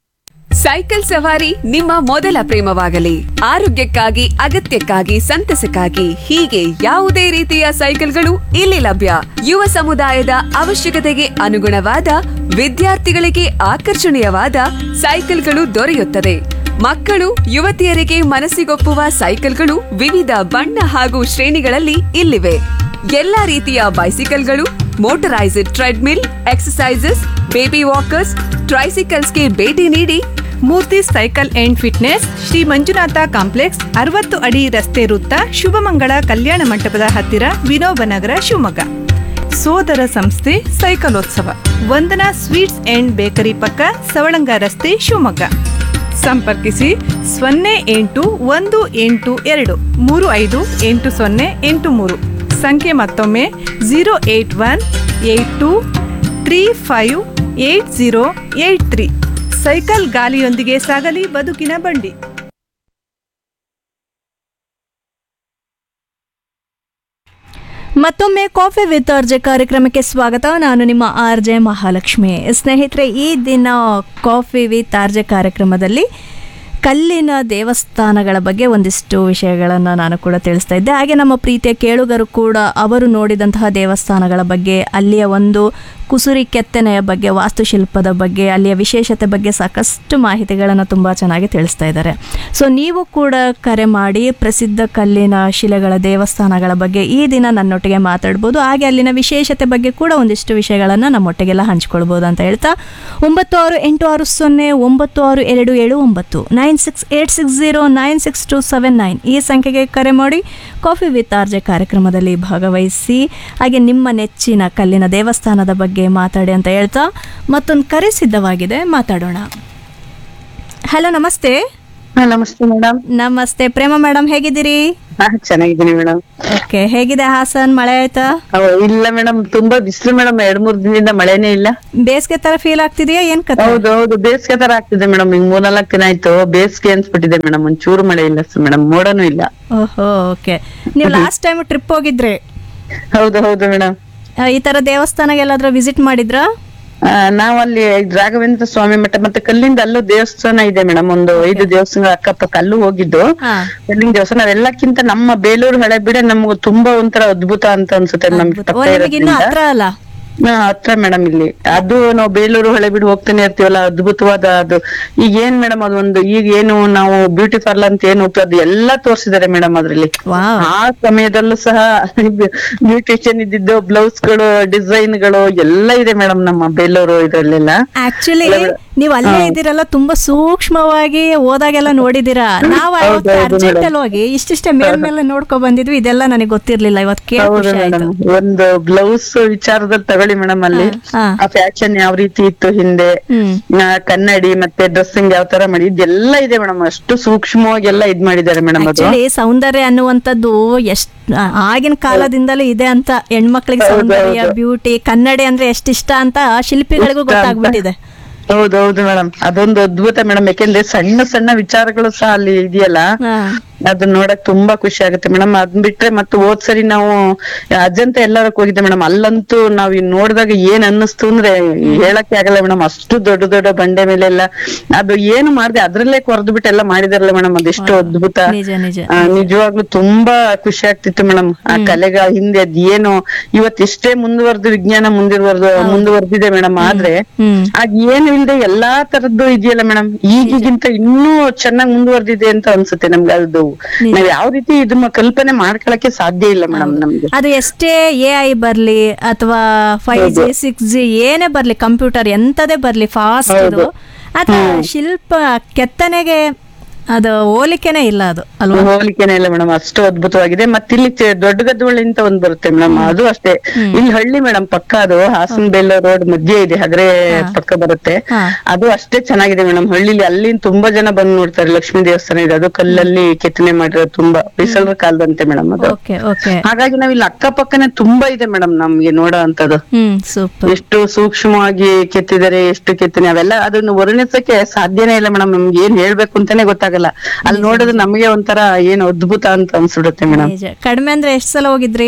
cycle ಸವಾರಿ ನಿಮ್ಮ ಮೊದಲ ಪ್ರೇಮವಾಗಲಿ ಆರೋಗ್ಯಕ್ಕಾಗಿ ಅಗತ್ಯಕ್ಕಾಗಿ ಸಂತಸಕ್ಕಾಗಿ ಹೀಗೆ ಯಾವುದೇ ರೀತಿಯ ಸೈಕಲ್ಗಳು ಇಲ್ಲಿ ಲಭ್ಯ ಯುವ ಸಮುದಾಯದ ಅವಶ್ಯಕತೆಗೆ ಅನುಗುಣವಾದ ವಿದ್ಯಾರ್ಥಿಗಳಿಗೆ ಆಕರ್ಷಣೀಯವಾದ ಸೈಕಲ್ಗಳು ದೊರೆಯುತ್ತದೆ ಮಕ್ಕಳು ಯುವತಿಯರಿಗೆ ಮನಸ್ಸಿಗೊಪ್ಪುವ ಸೈಕಲ್ಗಳು ವಿವಿಧ ಬಣ್ಣ ಹಾಗೂ ಶ್ರೇಣಿಗಳಲ್ಲಿ ಇಲ್ಲಿವೆ ಎಲ್ಲಾ ರೀತಿಯ ಬೈಸಿಕಲ್ಗಳು motorised treadmill exercises baby walkers ಟ್ರೈಸಿಕಲ್ಸ್ಗೆ ಭೇಟಿ ನೀಡಿ Murthy cycle and fitness Sri Manjunatha complex ಅರವತ್ತು ಅಡಿ ರಸ್ತೆ ವೃತ್ತ ಶುಭಮಂಗಳ ಕಲ್ಯಾಣ ಮಂಟಪದ ಹತ್ತಿರ ವಿನೋಬ ನಗರ ಶಿವಮೊಗ್ಗ ಸೋದರ ಸಂಸ್ಥೆ ಸೈಕಲೋತ್ಸವ ವಂದನಾ ಸ್ವೀಟ್ಸ್ ಅಂಡ್ ಬೇಕರಿ ಪಕ್ಕ ಸವಳಂಗ ರಸ್ತೆ ಶಿವಮೊಗ್ಗ ಸಂಪರ್ಕಿಸಿ ಸೊನ್ನೆ ಎಂಟು ಒಂದು ಎಂಟು ಎರಡು ಮೂರು ಐದು ಎಂಟು ಸೊನ್ನೆ ಎಂಟು ಮೂರು ಸಂಖ್ಯೆ ಮತ್ತೊಮ್ಮೆ zero eight one eight two three five eight zero eight three cycle ಗಾಲಿಯೊಂದಿಗೆ ಸಾಗಲಿ ಬದುಕಿನ ಬಂಡಿ ಮತ್ತೊಮ್ಮೆ ಕಾಫಿ ವಿತ್ ಅರ್ಜೆ ಕಾರ್ಯಕ್ರಮಕ್ಕೆ ಸ್ವಾಗತ ನಾನು ನಿಮ್ಮ ಆರ್ ಜೆ ಮಹಾಲಕ್ಷ್ಮಿ ಸ್ನೇಹಿತರೆ ಈ ದಿನ ಕಾಫಿ ವಿತ್ ಆರ್ಜೆ ಕಾರ್ಯಕ್ರಮದಲ್ಲಿ ಕಲ್ಲಿನ ದೇವಸ್ಥಾನಗಳ ಬಗ್ಗೆ ಒಂದಿಷ್ಟು ವಿಷಯಗಳನ್ನು ನಾನು ಕೂಡ ತಿಳಿಸ್ತಾ ಇದ್ದೆ ಹಾಗೆ ನಮ್ಮ ಪ್ರೀತಿಯ ಕೇಳುಗರು ಕೂಡ ಅವರು ನೋಡಿದಂತಹ ದೇವಸ್ಥಾನಗಳ ಬಗ್ಗೆ ಅಲ್ಲಿಯ ಒಂದು ಕುಸುರಿ ಕೆತ್ತನೆಯ ಬಗ್ಗೆ ವಾಸ್ತುಶಿಲ್ಪದ ಬಗ್ಗೆ ಅಲ್ಲಿಯ ವಿಶೇಷತೆ ಬಗ್ಗೆ ಸಾಕಷ್ಟು ಮಾಹಿತಿಗಳನ್ನು ತುಂಬ ಚೆನ್ನಾಗಿ ತಿಳಿಸ್ತಾ ಇದ್ದಾರೆ ಸೊ ನೀವು ಕೂಡ ಕರೆ ಮಾಡಿ ಪ್ರಸಿದ್ಧ ಕಲ್ಲಿನ ಶಿಲೆಗಳ ದೇವಸ್ಥಾನಗಳ ಬಗ್ಗೆ ಈ ದಿನ ನನ್ನೊಟ್ಟಿಗೆ ಮಾತಾಡ್ಬೋದು ಹಾಗೆ ಅಲ್ಲಿನ ವಿಶೇಷತೆ ಬಗ್ಗೆ ಕೂಡ ಒಂದಿಷ್ಟು ವಿಷಯಗಳನ್ನು ನಮ್ಮೊಟ್ಟಿಗೆಲ್ಲ ಹಂಚ್ಕೊಳ್ಬೋದು ಅಂತ ಹೇಳ್ತಾ ಒಂಬತ್ತು ಆರು ಎಂಟು ಆರು ಸೊನ್ನೆ ಒಂಬತ್ತು ಆರು ಎರಡು ಏಳು ಒಂಬತ್ತು nine six eight six zero nine six two seven nine ಈ ಸಂಖ್ಯೆಗೆ ಕರೆ ಮಾಡಿ ಕಾಫಿ ವಿತ್ ಆರ್ಜೆ ಕಾರ್ಯಕ್ರಮದಲ್ಲಿ ಭಾಗವಹಿಸಿ ಹಾಗೆ ನಿಮ್ಮ ನೆಚ್ಚಿನ ಕಲ್ಲಿನ ದೇವಸ್ಥಾನದ ಬಗ್ಗೆ ಮಾತಾಡಿ ಅಂತ ಹೇಳ್ತಾ ಮತ್ತೊಂದು ಕರೆ ಸಿದ್ಧವಾಗಿದೆ ಮಾತಾಡೋಣ ಹಲೋ ನಮಸ್ತೆ ನಮಸ್ತೆ ಮೇಡಮ್ ನಮಸ್ತೆ ಪ್ರೇಮ ಮೇಡಮ್ ಹೇಗಿದ್ದೀರಿ ಚೆನ್ನಾಗಿದ್ದೀನಿ ಮೇಡಮ್ ಓಕೆ ಹೇಗಿದೆ ಹಾಸನ್ ಮಳೆ ಆಯ್ತಾ ಇಲ್ಲ ಮೇಡಮ್ ತುಂಬಾ ಬಿಸಿಲು ಮೇಡಮ್ ಎರಡ್ ಮೂರ್ ದಿನದಿಂದ ಮಳೆನೇ ಇಲ್ಲ ಬೇಸಿಗೆ ತರ ಫೀಲ್ ಆಗ್ತಿದೆಯಾ ಏನ್ ಕತೆ ಹೌದು ಹೌದು ಬೇಸಿಗೆ ತರ ಆಗ್ತಿದೆ ಮೇಡಮ್ ಈಗ ಮೂರ್ನಾಲ್ಕು ದಿನ ಆಯ್ತು ಬೇಸಿಗೆ ಅನ್ಸ್ಬಿಟ್ಟಿದೆ ಮೇಡಮ್ ಒಂಚೂರು ಮಳೆ ಇಲ್ಲ ಮೇಡಮ್ ಮೋಡನೂ ಇಲ್ಲ ಓಹೋ ಓಕೆ ನೀವು ಲಾಸ್ಟ್ ಟೈಮ್ ಟ್ರಿಪ್ ಹೋಗಿದ್ರಿ ಹೌದು ಹೌದು ಮೇಡಮ್ ಆ, ಈ ತರ ದೇವಸ್ಥಾನಗೆಲ್ಲಾದ್ರೂ ವಿಸಿಟ್ ಮಾಡಿದ್ರಾ ನಾವ್ ಅಲ್ಲಿ ರಾಘವೇಂದ್ರ ಸ್ವಾಮಿ ಮಠ ಮತ್ತೆ ಕಲ್ಲಿಂದ ಅಲ್ಲೂ ದೇವಸ್ಥಾನ ಇದೆ ಮೇಡಮ್ ಒಂದು ಐದು ದೇವಸ್ಥಾನ ಅಕ್ಕಪಕ್ಕ ಅಲ್ಲೂ ಹೋಗಿದ್ದು ಕಲ್ಲಿನ ದೇವಸ್ಥಾನ ಅದೆಲ್ಲಕ್ಕಿಂತ ನಮ್ಮ ಬೇಲೂರು ಹಳೆಬೀಡೆ ನಮ್ಗೆ ತುಂಬಾ ಒಂಥರ ಅದ್ಭುತ ಅಂತ ಅನ್ಸುತ್ತೆ ನಮ್ಗೆ ಪಕ್ಕ ಓ ನಿಮಗೆ ಇನ್ನು ಇರೋದ್ರಿಂದ. ಹತ್ರ ಅಲ್ಲ ಹಾ, ಹತ್ರ ಮೇಡಮ್ ಇಲ್ಲಿ ಅದು ನಾವು ಬೇಲೂರು ಹಳೆಬೀಡು ಹೋಗ್ತಾನೆ ಇರ್ತೀವಲ್ಲ ಅದ್ಭುತವಾದ ಅದು ಈಗ ಏನ್ ಮೇಡಮ್ ಅದೊಂದು ಈಗ ಏನು ನಾವು ಬ್ಯೂಟಿ ಪಾರ್ಲರ್ ಅಂತ ಏನು ಹೋಗ್ತೀವಿ ಅದು ಎಲ್ಲಾ ತೋರಿಸಿದ್ದಾರೆ ಮೇಡಮ್ ಅದ್ರಲ್ಲಿ ಆ ಸಮಯದಲ್ಲೂ ಸಹ ಬ್ಯೂಟಿಷಿಯನ್ ಇದ್ದಿದ್ದು ಬ್ಲೌಸ್ ಗಳು ಡಿಸೈನ್ ಗಳು ಎಲ್ಲ ಇದೆ ಮೇಡಮ್ ನಮ್ಮ ಬೇಲೂರು ಇದ್ರಲ್ಲೆಲ್ಲ ಆಕ್ಚುಲಿ ನೀವು ಅಲ್ಲೇ ಇದ್ದೀರಲ್ಲ ತುಂಬಾ ಸೂಕ್ಷ್ಮವಾಗಿ ಹೋದಾಗೆಲ್ಲ ನೋಡಿದೀರಾ ನಾವು ಹೌದು, ಹೌದು ಅರ್ಜೆಂಟ್ madam. ಅಲ್ಲಿ ಹೋಗಿ ಇಷ್ಟಿಷ್ಟೇ ಮೇಲ್ ಮೇಲೆ ನೋಡ್ಕೊ ಬಂದಿದ್ವಿ ಇದೆಲ್ಲ ನನಗೆ ಗೊತ್ತಿರ್ಲಿಲ್ಲ ಇವತ್ತು ಕೇಳಿ ಹೌದು ಖುಷಿ ಆಯ್ತು ಮೇಡಮ್ ಒಂದು ಬ್ಲೌಸ್ ವಿಚಾರದಲ್ಲಿ ತಗೊಳ್ಳಿ ಮೇಡಮ್ ಅಲ್ಲಿ ಹಾ. ಆ ಫ್ಯಾಷನ್ ಯಾವ ರೀತಿ ಇತ್ತು ಹಿಂದೆ ಆ, ಕನ್ನಡಿ ಮತ್ತೆ ಡ್ರೆಸ್ಸಿಂಗ್ ಯಾವ ತರ ಮಾಡಿ ಇದೆಲ್ಲ ಇದೆ ಮೇಡಮ್ ಅಷ್ಟು ಸೂಕ್ಷ್ಮವಾಗಿ ಎಲ್ಲ ಇದ್ ಮಾಡಿದ್ದಾರೆ ಮೇಡಮ್ ಅದು ಆಕ್ಚುಲಿ ಸೌಂದರ್ಯ ಅನ್ನುವಂಥದ್ದು ಎಷ್ಟ್ ಆ, ಆಗಿನ ಕಾಲದಿಂದಲೇ ಇದೆ ಅಂತ ಹೆಣ್ಮಕ್ಳಿಗೆ ಹೌದು, ಸೌಂದರ್ಯ ಹೌದು. ಬ್ಯೂಟಿ ಕನ್ನಡಿ ಅಂದ್ರೆ ಎಷ್ಟಿಷ್ಟ ಅಂತ ಶಿಲ್ಪಿಗಳಿಗೂ ಇಷ್ಟ ಅಂತ. ಗೊತ್ತಾಗ್ಬಿಟ್ಟಿದೆ ಹೌದು ಹೌದು ಮೇಡಮ್ ಅದೊಂದು ಅದ್ಭುತ ಮೇಡಮ್ ಯಾಕೆಂದ್ರೆ ಸಣ್ಣ ಸಣ್ಣ ವಿಚಾರಗಳು ಸಹ ಅಲ್ಲಿ ಇದೆಯಲ್ಲ ಅದನ್ನ ನೋಡಕ್ ತುಂಬಾ ಖುಷಿ ಆಗುತ್ತೆ ಮೇಡಮ್ ಅದನ್ ಬಿಟ್ರೆ ಮತ್ತೆ ಹೋದ್ ಸರಿ ನಾವು ಅಜಂತ ಎಲ್ಲರಕ್ ಹೋಗಿದ್ದೆ ಮೇಡಮ್ ಅಲ್ಲಂತೂ ನಾವ್ ಇನ್ ನೋಡಿದಾಗ ಏನ್ ಅನ್ನಿಸ್ತು ಅಂದ್ರೆ ಹೇಳಕ್ಕೆ ಆಗಲ್ಲ ಮೇಡಮ್ ಅಷ್ಟು ದೊಡ್ಡ ದೊಡ್ಡ ಬಂಡೆ ಮೇಲೆ ಎಲ್ಲ ಅದು ಏನು ಮಾಡ್ದೆ ಅದ್ರಲ್ಲೇ ಕೊರ್ದು ಬಿಟ್ಟು ಎಲ್ಲ ಮಾಡಿದಾರಲ್ಲ ಮೇಡಮ್ ಅದೆಷ್ಟು ಅದ್ಭುತ ನಿಜ ನಿಜ ಆ, ನಿಜವಾಗ್ಲೂ ತುಂಬಾ ಖುಷಿ ಆಗ್ತಿತ್ತು ಮೇಡಮ್ ಆ ಕಲೆಗಳ ಹಿಂದೆ ಅದ್ ಏನು ಇವತ್ ಎಷ್ಟೇ ಮುಂದುವರೆದು ವಿಜ್ಞಾನ ಮುಂದಿರುವರ್ದು ಮುಂದುವರೆದಿದೆ ಮೇಡಮ್ ಆದ್ರೆ ಅದ್ ಏನು ಇಲ್ದೆ ಎಲ್ಲಾ ತರದ್ದು ಇದೆಯಲ್ಲ ಮೇಡಮ್ ಈಗಿಗಿಂತ ಇನ್ನೂ ಚೆನ್ನಾಗ್ ಮುಂದುವರೆದಿದೆ ಅಂತ ಅನ್ಸುತ್ತೆ ನಮ್ಗೆ ಅದು ನಾವ್ ಯಾವ ರೀತಿ ಇದನ್ನ ಕಲ್ಪನೆ ಮಾಡ್ಕೊಳಕ್ಕೆ ಸಾಧ್ಯ ಇಲ್ಲ ಮೇಡಮ್ ನಮ್ಗೆ ಅದು ಎಷ್ಟೇ ಎ ಐ ಬರ್ಲಿ ಅಥವಾ ಫೈವ್ ಜಿ ಸಿಕ್ಸ್ ಜಿ ಏನೇ ಬರ್ಲಿ ಕಂಪ್ಯೂಟರ್ ಎಂತದೇ ಬರ್ಲಿ ಫಾಸ್ಟ್ ಇದು ಅದು ಶಿಲ್ಪ ಕೆತ್ತನೆಗೆ ಅದು ಹೋಲಿಕೆನೇ ಇಲ್ಲ ಅದು ಅಲ್ವಾ ಹೋಲಿಕೆನೇ ಇಲ್ಲ ಮೇಡಮ್ ಅಷ್ಟು ಅದ್ಭುತವಾಗಿದೆ ಮತ್ತೆ ಇಲ್ಲಿ ಚೆ- ದೊಡ್ಡ ಗದ್ದವಳ್ಳಿ ಅಂತ ಒಂದ್ ಬರುತ್ತೆ ಮೇಡಮ್ ಅದು ಅಷ್ಟೇ ಇಲ್ಲಿ ಹಳ್ಳಿ ಮೇಡಮ್ ಪಕ್ಕ ಅದು ಹಾಸನ್ ಬೇಲ ರೋಡ್ ಮಧ್ಯೆ ಇದೆ ಹಗರೆ ಪಕ್ಕ ಬರುತ್ತೆ ಅದು ಅಷ್ಟೇ ಚೆನ್ನಾಗಿದೆ ಮೇಡಮ್ ಹಳ್ಳಿಲಿ ಅಲ್ಲಿ ತುಂಬಾ ಜನ ಬಂದು ನೋಡ್ತಾರೆ ಲಕ್ಷ್ಮೀ ದೇವಸ್ಥಾನ ಇದೆ ಅದು ಕಲ್ಲಲ್ಲಿ ಕೆತ್ತನೆ ಮಾಡಿರೋದು ತುಂಬಾ ಬಿಸಲ ಕಾಲದಂತೆ ಮೇಡಮ್ ಅದು ಓಕೆ ಓಕೆ ಹಾಗಾಗಿ ನಾವ್ ಇಲ್ಲಿ ಅಕ್ಕಪಕ್ಕನೆ ತುಂಬಾ ಇದೆ ಮೇಡಮ್ ನಮ್ಗೆ ನೋಡೋ ಅಂತದ್ದು ಹ್ಮ್ ಸೂಪರ್ ಎಷ್ಟು ಸೂಕ್ಷ್ಮವಾಗಿ ಕೆತ್ತಿದ್ದಾರೆ ಎಷ್ಟು ಕೆತ್ತನೆ ಅವೆಲ್ಲ ಅದನ್ನು ವರ್ಣಿಸಕ್ಕೆ ಸಾಧ್ಯನೇ ಇಲ್ಲ ಮೇಡಮ್ ನಮ್ಗೆ ಏನ್ ಹೇಳ್ಬೇಕು ಅಂತಾನೆ ಗೊತ್ತಾಗಲ್ಲ ಅಲ್ಲಿ ನೋಡಿದ್ರೆ ನಮಗೆ ಒಂಥರ ಏನು ಅದ್ಭುತ ಅಂತ ಅನ್ಸ್ಬಿಡುತ್ತೆ ಮೇಡಮ್ ನಿಜ ಕಡಿಮೆ ಅಂದ್ರೆ ಎಷ್ಟ್ ಸಲ ಹೋಗಿದ್ರಿ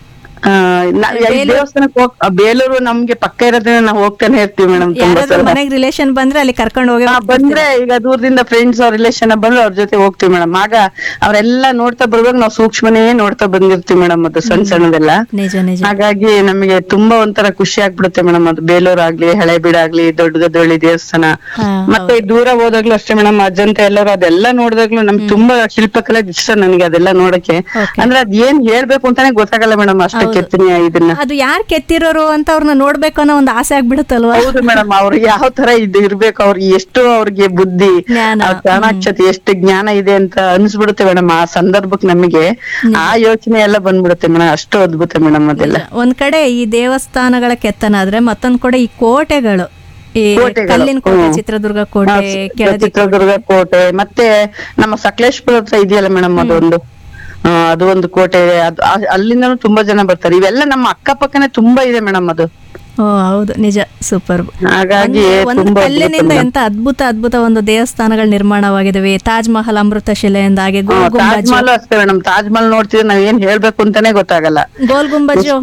ದೇವಸ್ಥಾನಕ್ಕೆ ಹೋಗ್ ಆ, ಬೇಲೂರು ನಮ್ಗೆ ಪಕ್ಕ ಇರೋದ್ರಿಂದ ನಾವು ಹೋಗ್ತಾನೆ ಇರ್ತೀವಿ ಮೇಡಮ್ ತುಂಬಾ ಯಾರಾದ್ರೂ ಸಲ ಮನೆಗ್ ರಿಲೇಷನ್ ಬಂದ್ರೆ ಅಲ್ಲಿ ಕರ್ಕೊಂಡು ಹೋಗಿ ಆ, ಬಂದ್ರೆ ಈಗ ದೂರದಿಂದ ಫ್ರೆಂಡ್ಸ್ ಅವ್ರ ರಿಲೇಷನ್ ಬಂದ್ರೆ ಅವ್ರ ಜೊತೆ ಹೋಗ್ತೀವಿ ಮೇಡಮ್ ಆಗ ಅವರೆಲ್ಲ ನೋಡ್ತಾ ಬರ್ಬೇಕು ನಾವು ಸೂಕ್ಷ್ಮನೇ ನೋಡ್ತಾ ಬಂದಿರ್ತೀವಿ ಮೇಡಮ್ ಅದು ಸಣ್ಣ ಸಣ್ಣದೆಲ್ಲ ನಿಜ ನಿಜ ಹಾಗಾಗಿ ನಮಗೆ ತುಂಬಾ ಒಂಥರ ಖುಷಿ ಆಗ್ಬಿಡುತ್ತೆ ಮೇಡಮ್ ಅದು ಬೇಲೂರ್ ಆಗ್ಲಿ ಹಳೆಬೀಡು ಆಗ್ಲಿ ದೊಡ್ಡ ಗದ್ದಳ್ಳಿ ದೇವಸ್ಥಾನ ಮತ್ತೆ ದೂರ ಹೋದಾಗ್ಲೂ ಅಷ್ಟೇ ಮೇಡಮ್ ಅಜ್ಜಂತ ಎಲ್ಲರೂ ಅದೆಲ್ಲ ನೋಡಿದಾಗ್ಲೂ ನಮ್ಗೆ ತುಂಬಾ ಶಿಲ್ಪಕಲೆ ಇಷ್ಟ ನನಗೆ ಅದೆಲ್ಲ ನೋಡಕ್ಕೆ ಅಂದ್ರೆ ಅದ್ ಏನ್ ಹೇಳ್ಬೇಕು ಅಂತಾನೆ ಗೊತ್ತಾಗಲ್ಲ ಮೇಡಮ್ ಅಷ್ಟು ಕೆತ್ತನೆ ಇದನ್ನ ಅದು ಯಾರ್ ಕೆತ್ತಿರೋರು ಅಂತ ಅವ್ರನ್ನ ನೋಡ್ಬೇಕು ಅನ್ನೋ ಒಂದು ಆಸೆ ಆಗ್ಬಿಡುತ್ತಲ್ವಾ ಹೌದು ಮೇಡಮ್ ಅವ್ರಿಗೆ ಯಾವ ತರ ಇದು ಇರ್ಬೇಕು ಅವ್ರಿಗೆ ಎಷ್ಟು ಅವ್ರಿಗೆ ಬುದ್ಧಿ ಅವ್ರ ಚಾಣಾಕ್ಷತೆ ಎಷ್ಟು ಜ್ಞಾನ ಇದೆ ಅಂತ ಅನ್ಸ್ಬಿಡುತ್ತೆ ಮೇಡಮ್ ಆ ಸಂದರ್ಭಕ್ಕೆ ನಮಗೆ ಆ ಯೋಚನೆ ಎಲ್ಲ ಬಂದ್ಬಿಡುತ್ತೆ ಮೇಡಮ್ ಅಷ್ಟು ಅದ್ಭುತ ಮೇಡಮ್ ಅದೆಲ್ಲ ಒಂದ್ ಕಡೆ ಈ ದೇವಸ್ಥಾನಗಳ ಕೆತ್ತನ ಆದ್ರೆ ಮತ್ತೊಂದ್ ಕಡೆ ಈ ಕೋಟೆಗಳು ಈ ಕೋಟೆಗಳು, ಕಲ್ಲಿನ ಕೋಟೆ ಹ್ಮ್. ಚಿತ್ರದುರ್ಗ ಕೋಟೆ ಆ, ಕೆಳದಿ ಚಿತ್ರದುರ್ಗ ಕೋಟೆ ಮತ್ತೆ ನಮ್ಮ ಸಕಲೇಶ್ಪುರ ಹತ್ರ ಇದೆಯಲ್ಲ ಮೇಡಮ್ ಅದೊಂದು ಆ, ಅದು ಒಂದು ಕೋಟೆ ಇದೆ ಅದು ಆ- ಅಲ್ಲಿಂದನೂ ತುಂಬಾ ಜನ ಬರ್ತಾರೆ ಇವೆಲ್ಲ ನಮ್ಮ ಅಕ್ಕಪಕ್ಕನೆ ತುಂಬಾ ಇದೆ ಮೇಡಮ್ ಅದು ಓ ಹೌದು ನಿಜ ಸೂಪರ್ ಹಾಗಾಗಿ ಒಂದು ತುಂಬಾ ಕಲ್ಲಿನಿಂದ ಅದ್ಭುತ ಎಂತ ಅದ್ಭುತ ಅದ್ಭುತ ಒಂದು ದೇವಸ್ಥಾನಗಳು ನಿರ್ಮಾಣವಾಗಿದವೆ ತಾಜ್ ಮಹಲ್ ಅಮೃತ ಶಿಲೆಯಿಂದ ಹಾಗೆ ಹಾ, ಗೋಲ್ ತಾಜ್ ಗುಂಬಜ್ ಮಹಲ್ ಅಷ್ಟೇ ಮೇಡಮ್ ತಾಜ್ ಮಹಲ್ ನೋಡ್ತಿದ್ರೆ ನಾವ್ ಏನ್ ಹೇಳ್ಬೇಕು ಅಂತಾನೆ ಗೊತ್ತಾಗಲ್ಲ ಗೋಲ್ ಗುಂಬಜು ಎಷ್ಟು-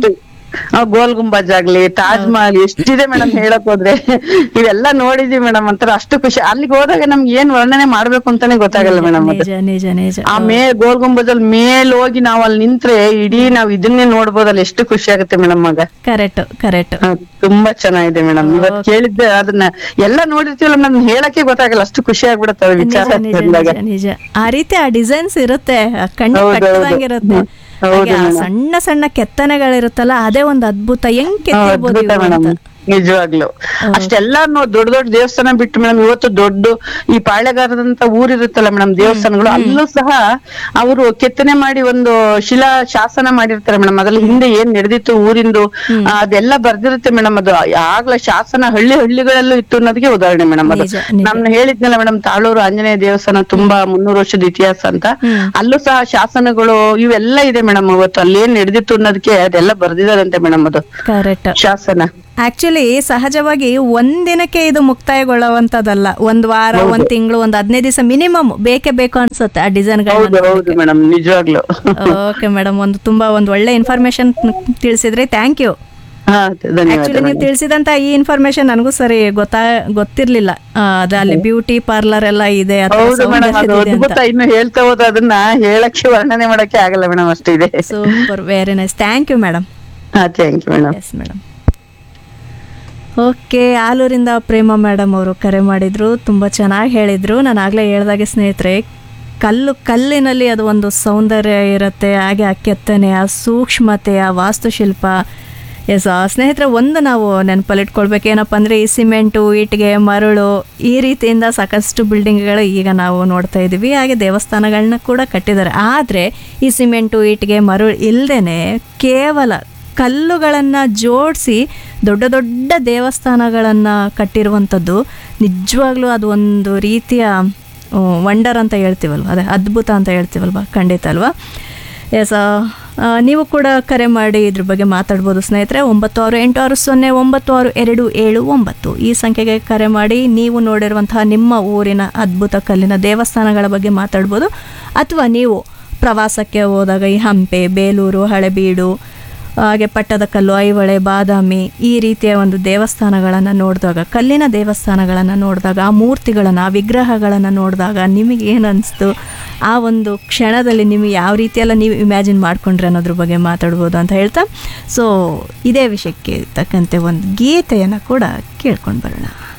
ಆ, ಗೋಲ್ ಗುಂಬಜ್ ಆಗ್ಲಿ ತಾಜ್ ಮಹಲ್ ಎಷ್ಟಿದೆ ಮೇಡಮ್ ಹೇಳಕ್ ಹೋದ್ರೆ ಇವೆಲ್ಲ ನೋಡಿದೀವಿ ಮೇಡಮ್ ಒಂಥರ ಅಷ್ಟು ಖುಷಿ ಅಲ್ಲಿಗೆ ಹೋದಾಗ ನಮ್ಗೆ ಏನ್ ವರ್ಣನೆ ಮಾಡ್ಬೇಕು ಅಂತಾನೆ ಗೊತ್ತಾಗಲ್ಲ ಮೇಡಮ್ ಅದು ನಿಜ ನಿಜ ನಿಜ ಆ ಮೇ ಗೋಲ್ ಗುಂಬಜಲ್ಲಿ ಮೇಲ್ ಹೋಗಿ ನಾವ್ ಅಲ್ಲಿ ನಿಂತ್ರೆ ಇಡೀ ನಾವ್ ಇದನ್ನೇ ನೋಡ್ಬೋದಲ್ಲ ಎಷ್ಟು ಖುಷಿ ಆಗುತ್ತೆ ಮೇಡಮ್ ಆಗ ಕರೆಕ್ಟ್ ಕರೆಕ್ಟ್ ತುಂಬಾ ಚೆನ್ನಾಗಿದೆ ಮೇಡಮ್ ಇವತ್ ಕೇಳಿದ್ದೆ ಅದನ್ನ ಎಲ್ಲ ನೋಡಿರ್ತೀವಲ್ಲ ನನ್ ಹೇಳಕ್ಕೆ ಗೊತ್ತಾಗಲ್ಲ ಅಷ್ಟು ಖುಷಿ ಆಗ್ಬಿಡತ್ತೆ ಅದು ವಿಚಾರ ನಿಜ ನಿಜ ಕೇಳಿದಾಗ. ನಿಜ ನಿಜ ಆ ರೀತಿ ಆ ಡಿಸೈನ್ಸ್ ಇರುತ್ತೆ ಆ ಕಣ್ಣು ಹೌದು, ಹೌದು. ಕಟ್ಟದಂಗಿರುತ್ತೆ ಹ್ಮ್. ಹೌದು ಹಾಗೆ ಆ madam. ಸಣ್ಣ ಸಣ್ಣ ಕೆತ್ತನೆಗಳಿರುತ್ತಲ್ಲ ಅದೇ ಒಂದು ಅದ್ಭುತ ಹೆಂಗ್ ಹಾ, ಕೆತ್ತಿರ್ಬೋದು ಅದ್ಭುತ ಇವು ಮೇಡಮ್ ಅಂತ. ನಿಜವಾಗ್ಲು ಅಷ್ಟೆಲ್ಲ ನೋ- ದೊಡ್ಡ ದೊಡ್ಡ ದೇವಸ್ಥಾನ ಬಿಟ್ಟು ಮೇಡಮ್ ಇವತ್ತು ದೊಡ್ಡ ಈ ಪಾಳೆಗಾರದಂತ ಊರಿರುತ್ತಲ್ಲ ಮೇಡಮ್ ದೇವಸ್ಥಾನಗಳು ಅಲ್ಲೂ ಸಹ ಅವರು ಕೆತ್ತನೆ ಮಾಡಿ ಒಂದು ಶಿಲಾ ಶಾಸನ ಮಾಡಿರ್ತಾರೆ ಮೇಡಮ್ ಅದ್ರಲ್ಲಿ ಹಿಂದೆ ಏನ್ ನಡೆದಿತ್ತು ಊರಿಂದು ಆ, ಅದೆಲ್ಲ ಬರ್ದಿರುತ್ತೆ ಮೇಡಮ್ ಅದು ಆಗ್ಲೇ ಶಾಸನ ಹಳ್ಳಿ ಹಳ್ಳಿಗಳಲ್ಲೂ ಇತ್ತು ಅನ್ನೋದಕ್ಕೆ ಉದಾಹರಣೆ ಮೇಡಮ್ ಅದು ನಿಜ, ನಿಜ. ನಾನು ಹೇಳಿದ್ನಲ್ಲ ಮೇಡಮ್ ತಾಳೂರು ಆಂಜನೇಯ ದೇವಸ್ಥಾನ ತುಂಬಾ ಮುನ್ನೂರು ವರ್ಷದ ಇತಿಹಾಸ ಅಂತ ಅಲ್ಲೂ ಸಹ ಶಾಸನಗಳು ಇವೆಲ್ಲ ಇದೆ ಮೇಡಮ್ ಅವತ್ತು ಅಲ್ಲೇನ್ ನಡೆದಿತ್ತು ಅನ್ನೋದಕ್ಕೆ ಅದೆಲ್ಲ ಬರ್ದಿದಾರಂತೆ ಮೇಡಮ್ ಅದು ಕರೆಕ್ಟ್ ಶಾಸನ ಆಕ್ಚುಲಿ ಸಹಜವಾಗಿ ಒಂದಿನಕ್ಕೆ ಇದು ಮುಕ್ತಾಯಗೊಳ್ಳುವಂತದಲ್ಲ ಒಂದ್ ವಾರ ಒಂದ್ ತಿಂಗಳು ಒಂದ್ ಹದಿನೈದು ದಿವಸ ಮಿನಿಮಮ್ ಬೇಕೇ ಬೇಕು ಅನ್ಸುತ್ತೆ ಆ ಡಿಸೈನ್ ಹೌದು ಹೌದು ಮೇಡಮ್ ನಿಜವಾಗ್ಲು ಓಕೆ ಮೇಡಮ್ ಒಂದು ತುಂಬಾ ಒಂದ್ ಒಳ್ಳೆ ಇನ್ಫಾರ್ಮೇಶನ್ ತಿಳಿಸಿದ್ರಿ ಥ್ಯಾಂಕ್ ಯು ಹಾ ಧನ್ಯವಾದ ಆಕ್ಚುಲಿ ನೀವು madam. ತಿಳಿಸಿದಂತ ಈ ಇನ್ಫಾರ್ಮೇಶನ್ ನನಗೂ ಸರಿ ಗೊತ್ತಾ ಗೊತ್ತಿರ್ಲಿಲ್ಲ ಆ, ಅದು ಅಲ್ಲಿ ಬ್ಯೂಟಿ ಪಾರ್ಲರ್ ಎಲ್ಲ ಇದೆ ಅಥವಾ ಹೌದು ಮೇಡಮ್ ಅದು ಸೌಂದರ್ಯದ ಇದೆ ಅದ್ಭುತ ಅಂತ ಇನ್ನು ಹೇಳ್ತಾ ಹೋದ ಅದನ್ನ ಹೇಳಕ್ಕೆ ವರ್ಣನೆ ಮಾಡಕ್ಕೆ ಆಗಲ್ಲ ಮೇಡಮ್ ಅಷ್ಟಿದೆ super very nice thank you madam ಹಾ thank you madam yes madam okay ಆಲೂರಿಂದ ಪ್ರೇಮ ಮೇಡಮ್ ಅವರು ಕರೆ ಮಾಡಿದ್ರು ತುಂಬ ಚೆನ್ನಾಗಿ ಹೇಳಿದರು ನಾನು ಆಗಲೇ ಹೇಳ್ದಾಗೆ ಸ್ನೇಹಿತರೆ ಕಲ್ಲು ಕಲ್ಲಿನಲ್ಲಿ ಅದು ಒಂದು ಸೌಂದರ್ಯ ಇರುತ್ತೆ ಹಾಗೆ ಆ ಕೆತ್ತನೆ ಆ ಸೂಕ್ಷ್ಮತೆ ಆ ವಾಸ್ತುಶಿಲ್ಪ ಎಸ್ ಸ್ನೇಹಿತರೆ ಒಂದು ನಾವು ನೆನಪಲ್ಲಿಟ್ಕೊಳ್ಬೇಕು ಏನಪ್ಪ ಅಂದರೆ ಈ ಸಿಮೆಂಟು ಇಟ್ಟಿಗೆ ಮರಳು ಈ ರೀತಿಯಿಂದ ಸಾಕಷ್ಟು ಬಿಲ್ಡಿಂಗ್ಗಳು ಈಗ ನಾವು ನೋಡ್ತಾ ಇದ್ದೀವಿ ಹಾಗೆ ದೇವಸ್ಥಾನಗಳನ್ನ ಕೂಡ ಕಟ್ಟಿದ್ದಾರೆ ಆದರೆ ಈ ಸಿಮೆಂಟು ಇಟ್ಟಿಗೆ ಮರಳು ಇಲ್ಲದೇ ಕೇವಲ ಕಲ್ಲುಗಳನ್ನು ಜೋಡಿಸಿ ದೊಡ್ಡ ದೊಡ್ಡ ದೇವಸ್ಥಾನಗಳನ್ನು ಕಟ್ಟಿರುವಂಥದ್ದು ನಿಜವಾಗ್ಲೂ ಅದು ಒಂದು ರೀತಿಯ ವಂಡರ್ ಅಂತ ಹೇಳ್ತೀವಲ್ವ ಅದೇ ಅದ್ಭುತ ಅಂತ ಹೇಳ್ತೀವಲ್ವ ಖಂಡಿತ ಅಲ್ವಾ ಎಸ್ ನೀವು ಕೂಡ ಕರೆ ಮಾಡಿ ಇದ್ರ ಬಗ್ಗೆ ಮಾತಾಡ್ಬೋದು ಸ್ನೇಹಿತರೆ ಒಂಬತ್ತು ಆರು ಎಂಟು ಆರು ಸೊನ್ನೆ ಒಂಬತ್ತು ಆರು ಎರಡು ಏಳು ಒಂಬತ್ತು ಈ ಸಂಖ್ಯೆಗೆ ಕರೆ ಮಾಡಿ ನೀವು ನೋಡಿರುವಂತಹ ನಿಮ್ಮ ಊರಿನ ಅದ್ಭುತ ಕಲ್ಲಿನ ದೇವಸ್ಥಾನಗಳ ಬಗ್ಗೆ ಮಾತಾಡ್ಬೋದು ಅಥವಾ ನೀವು ಪ್ರವಾಸಕ್ಕೆ ಹೋದಾಗ ಈ ಹಂಪೆ ಬೇಲೂರು ಹಳೆಬೀಡು ಹಾಗೆ ಪಟ್ಟದಕಲ್ಲು ಐಹೊಳೆ ಬಾದಾಮಿ ಈ ರೀತಿಯ ಒಂದು ದೇವಸ್ಥಾನಗಳನ್ನು ನೋಡಿದಾಗ ಕಲ್ಲಿನ ದೇವಸ್ಥಾನಗಳನ್ನು ನೋಡಿದಾಗ ಆ ಮೂರ್ತಿಗಳನ್ನು ಆ ವಿಗ್ರಹಗಳನ್ನು ನೋಡಿದಾಗ ನಿಮಗೆ ಏನು ಅನಿಸ್ತು ಆ ಒಂದು ಕ್ಷಣದಲ್ಲಿ ನಿಮಗೆ ಯಾವ ರೀತಿಯೆಲ್ಲ ನೀವು ಇಮ್ಯಾಜಿನ್ ಮಾಡ್ಕೊಂಡ್ರೆ ಅನ್ನೋದ್ರ ಬಗ್ಗೆ ಮಾತಾಡ್ಬೋದು ಅಂತ ಹೇಳ್ತಾ ಸೊ ಇದೇ ವಿಷಯಕ್ಕೆ ತಕ್ಕಂತೆ ಒಂದು ಗೀತೆಯನ್ನು ಕೂಡ ಕೇಳ್ಕೊಂಡು ಬರೋಣ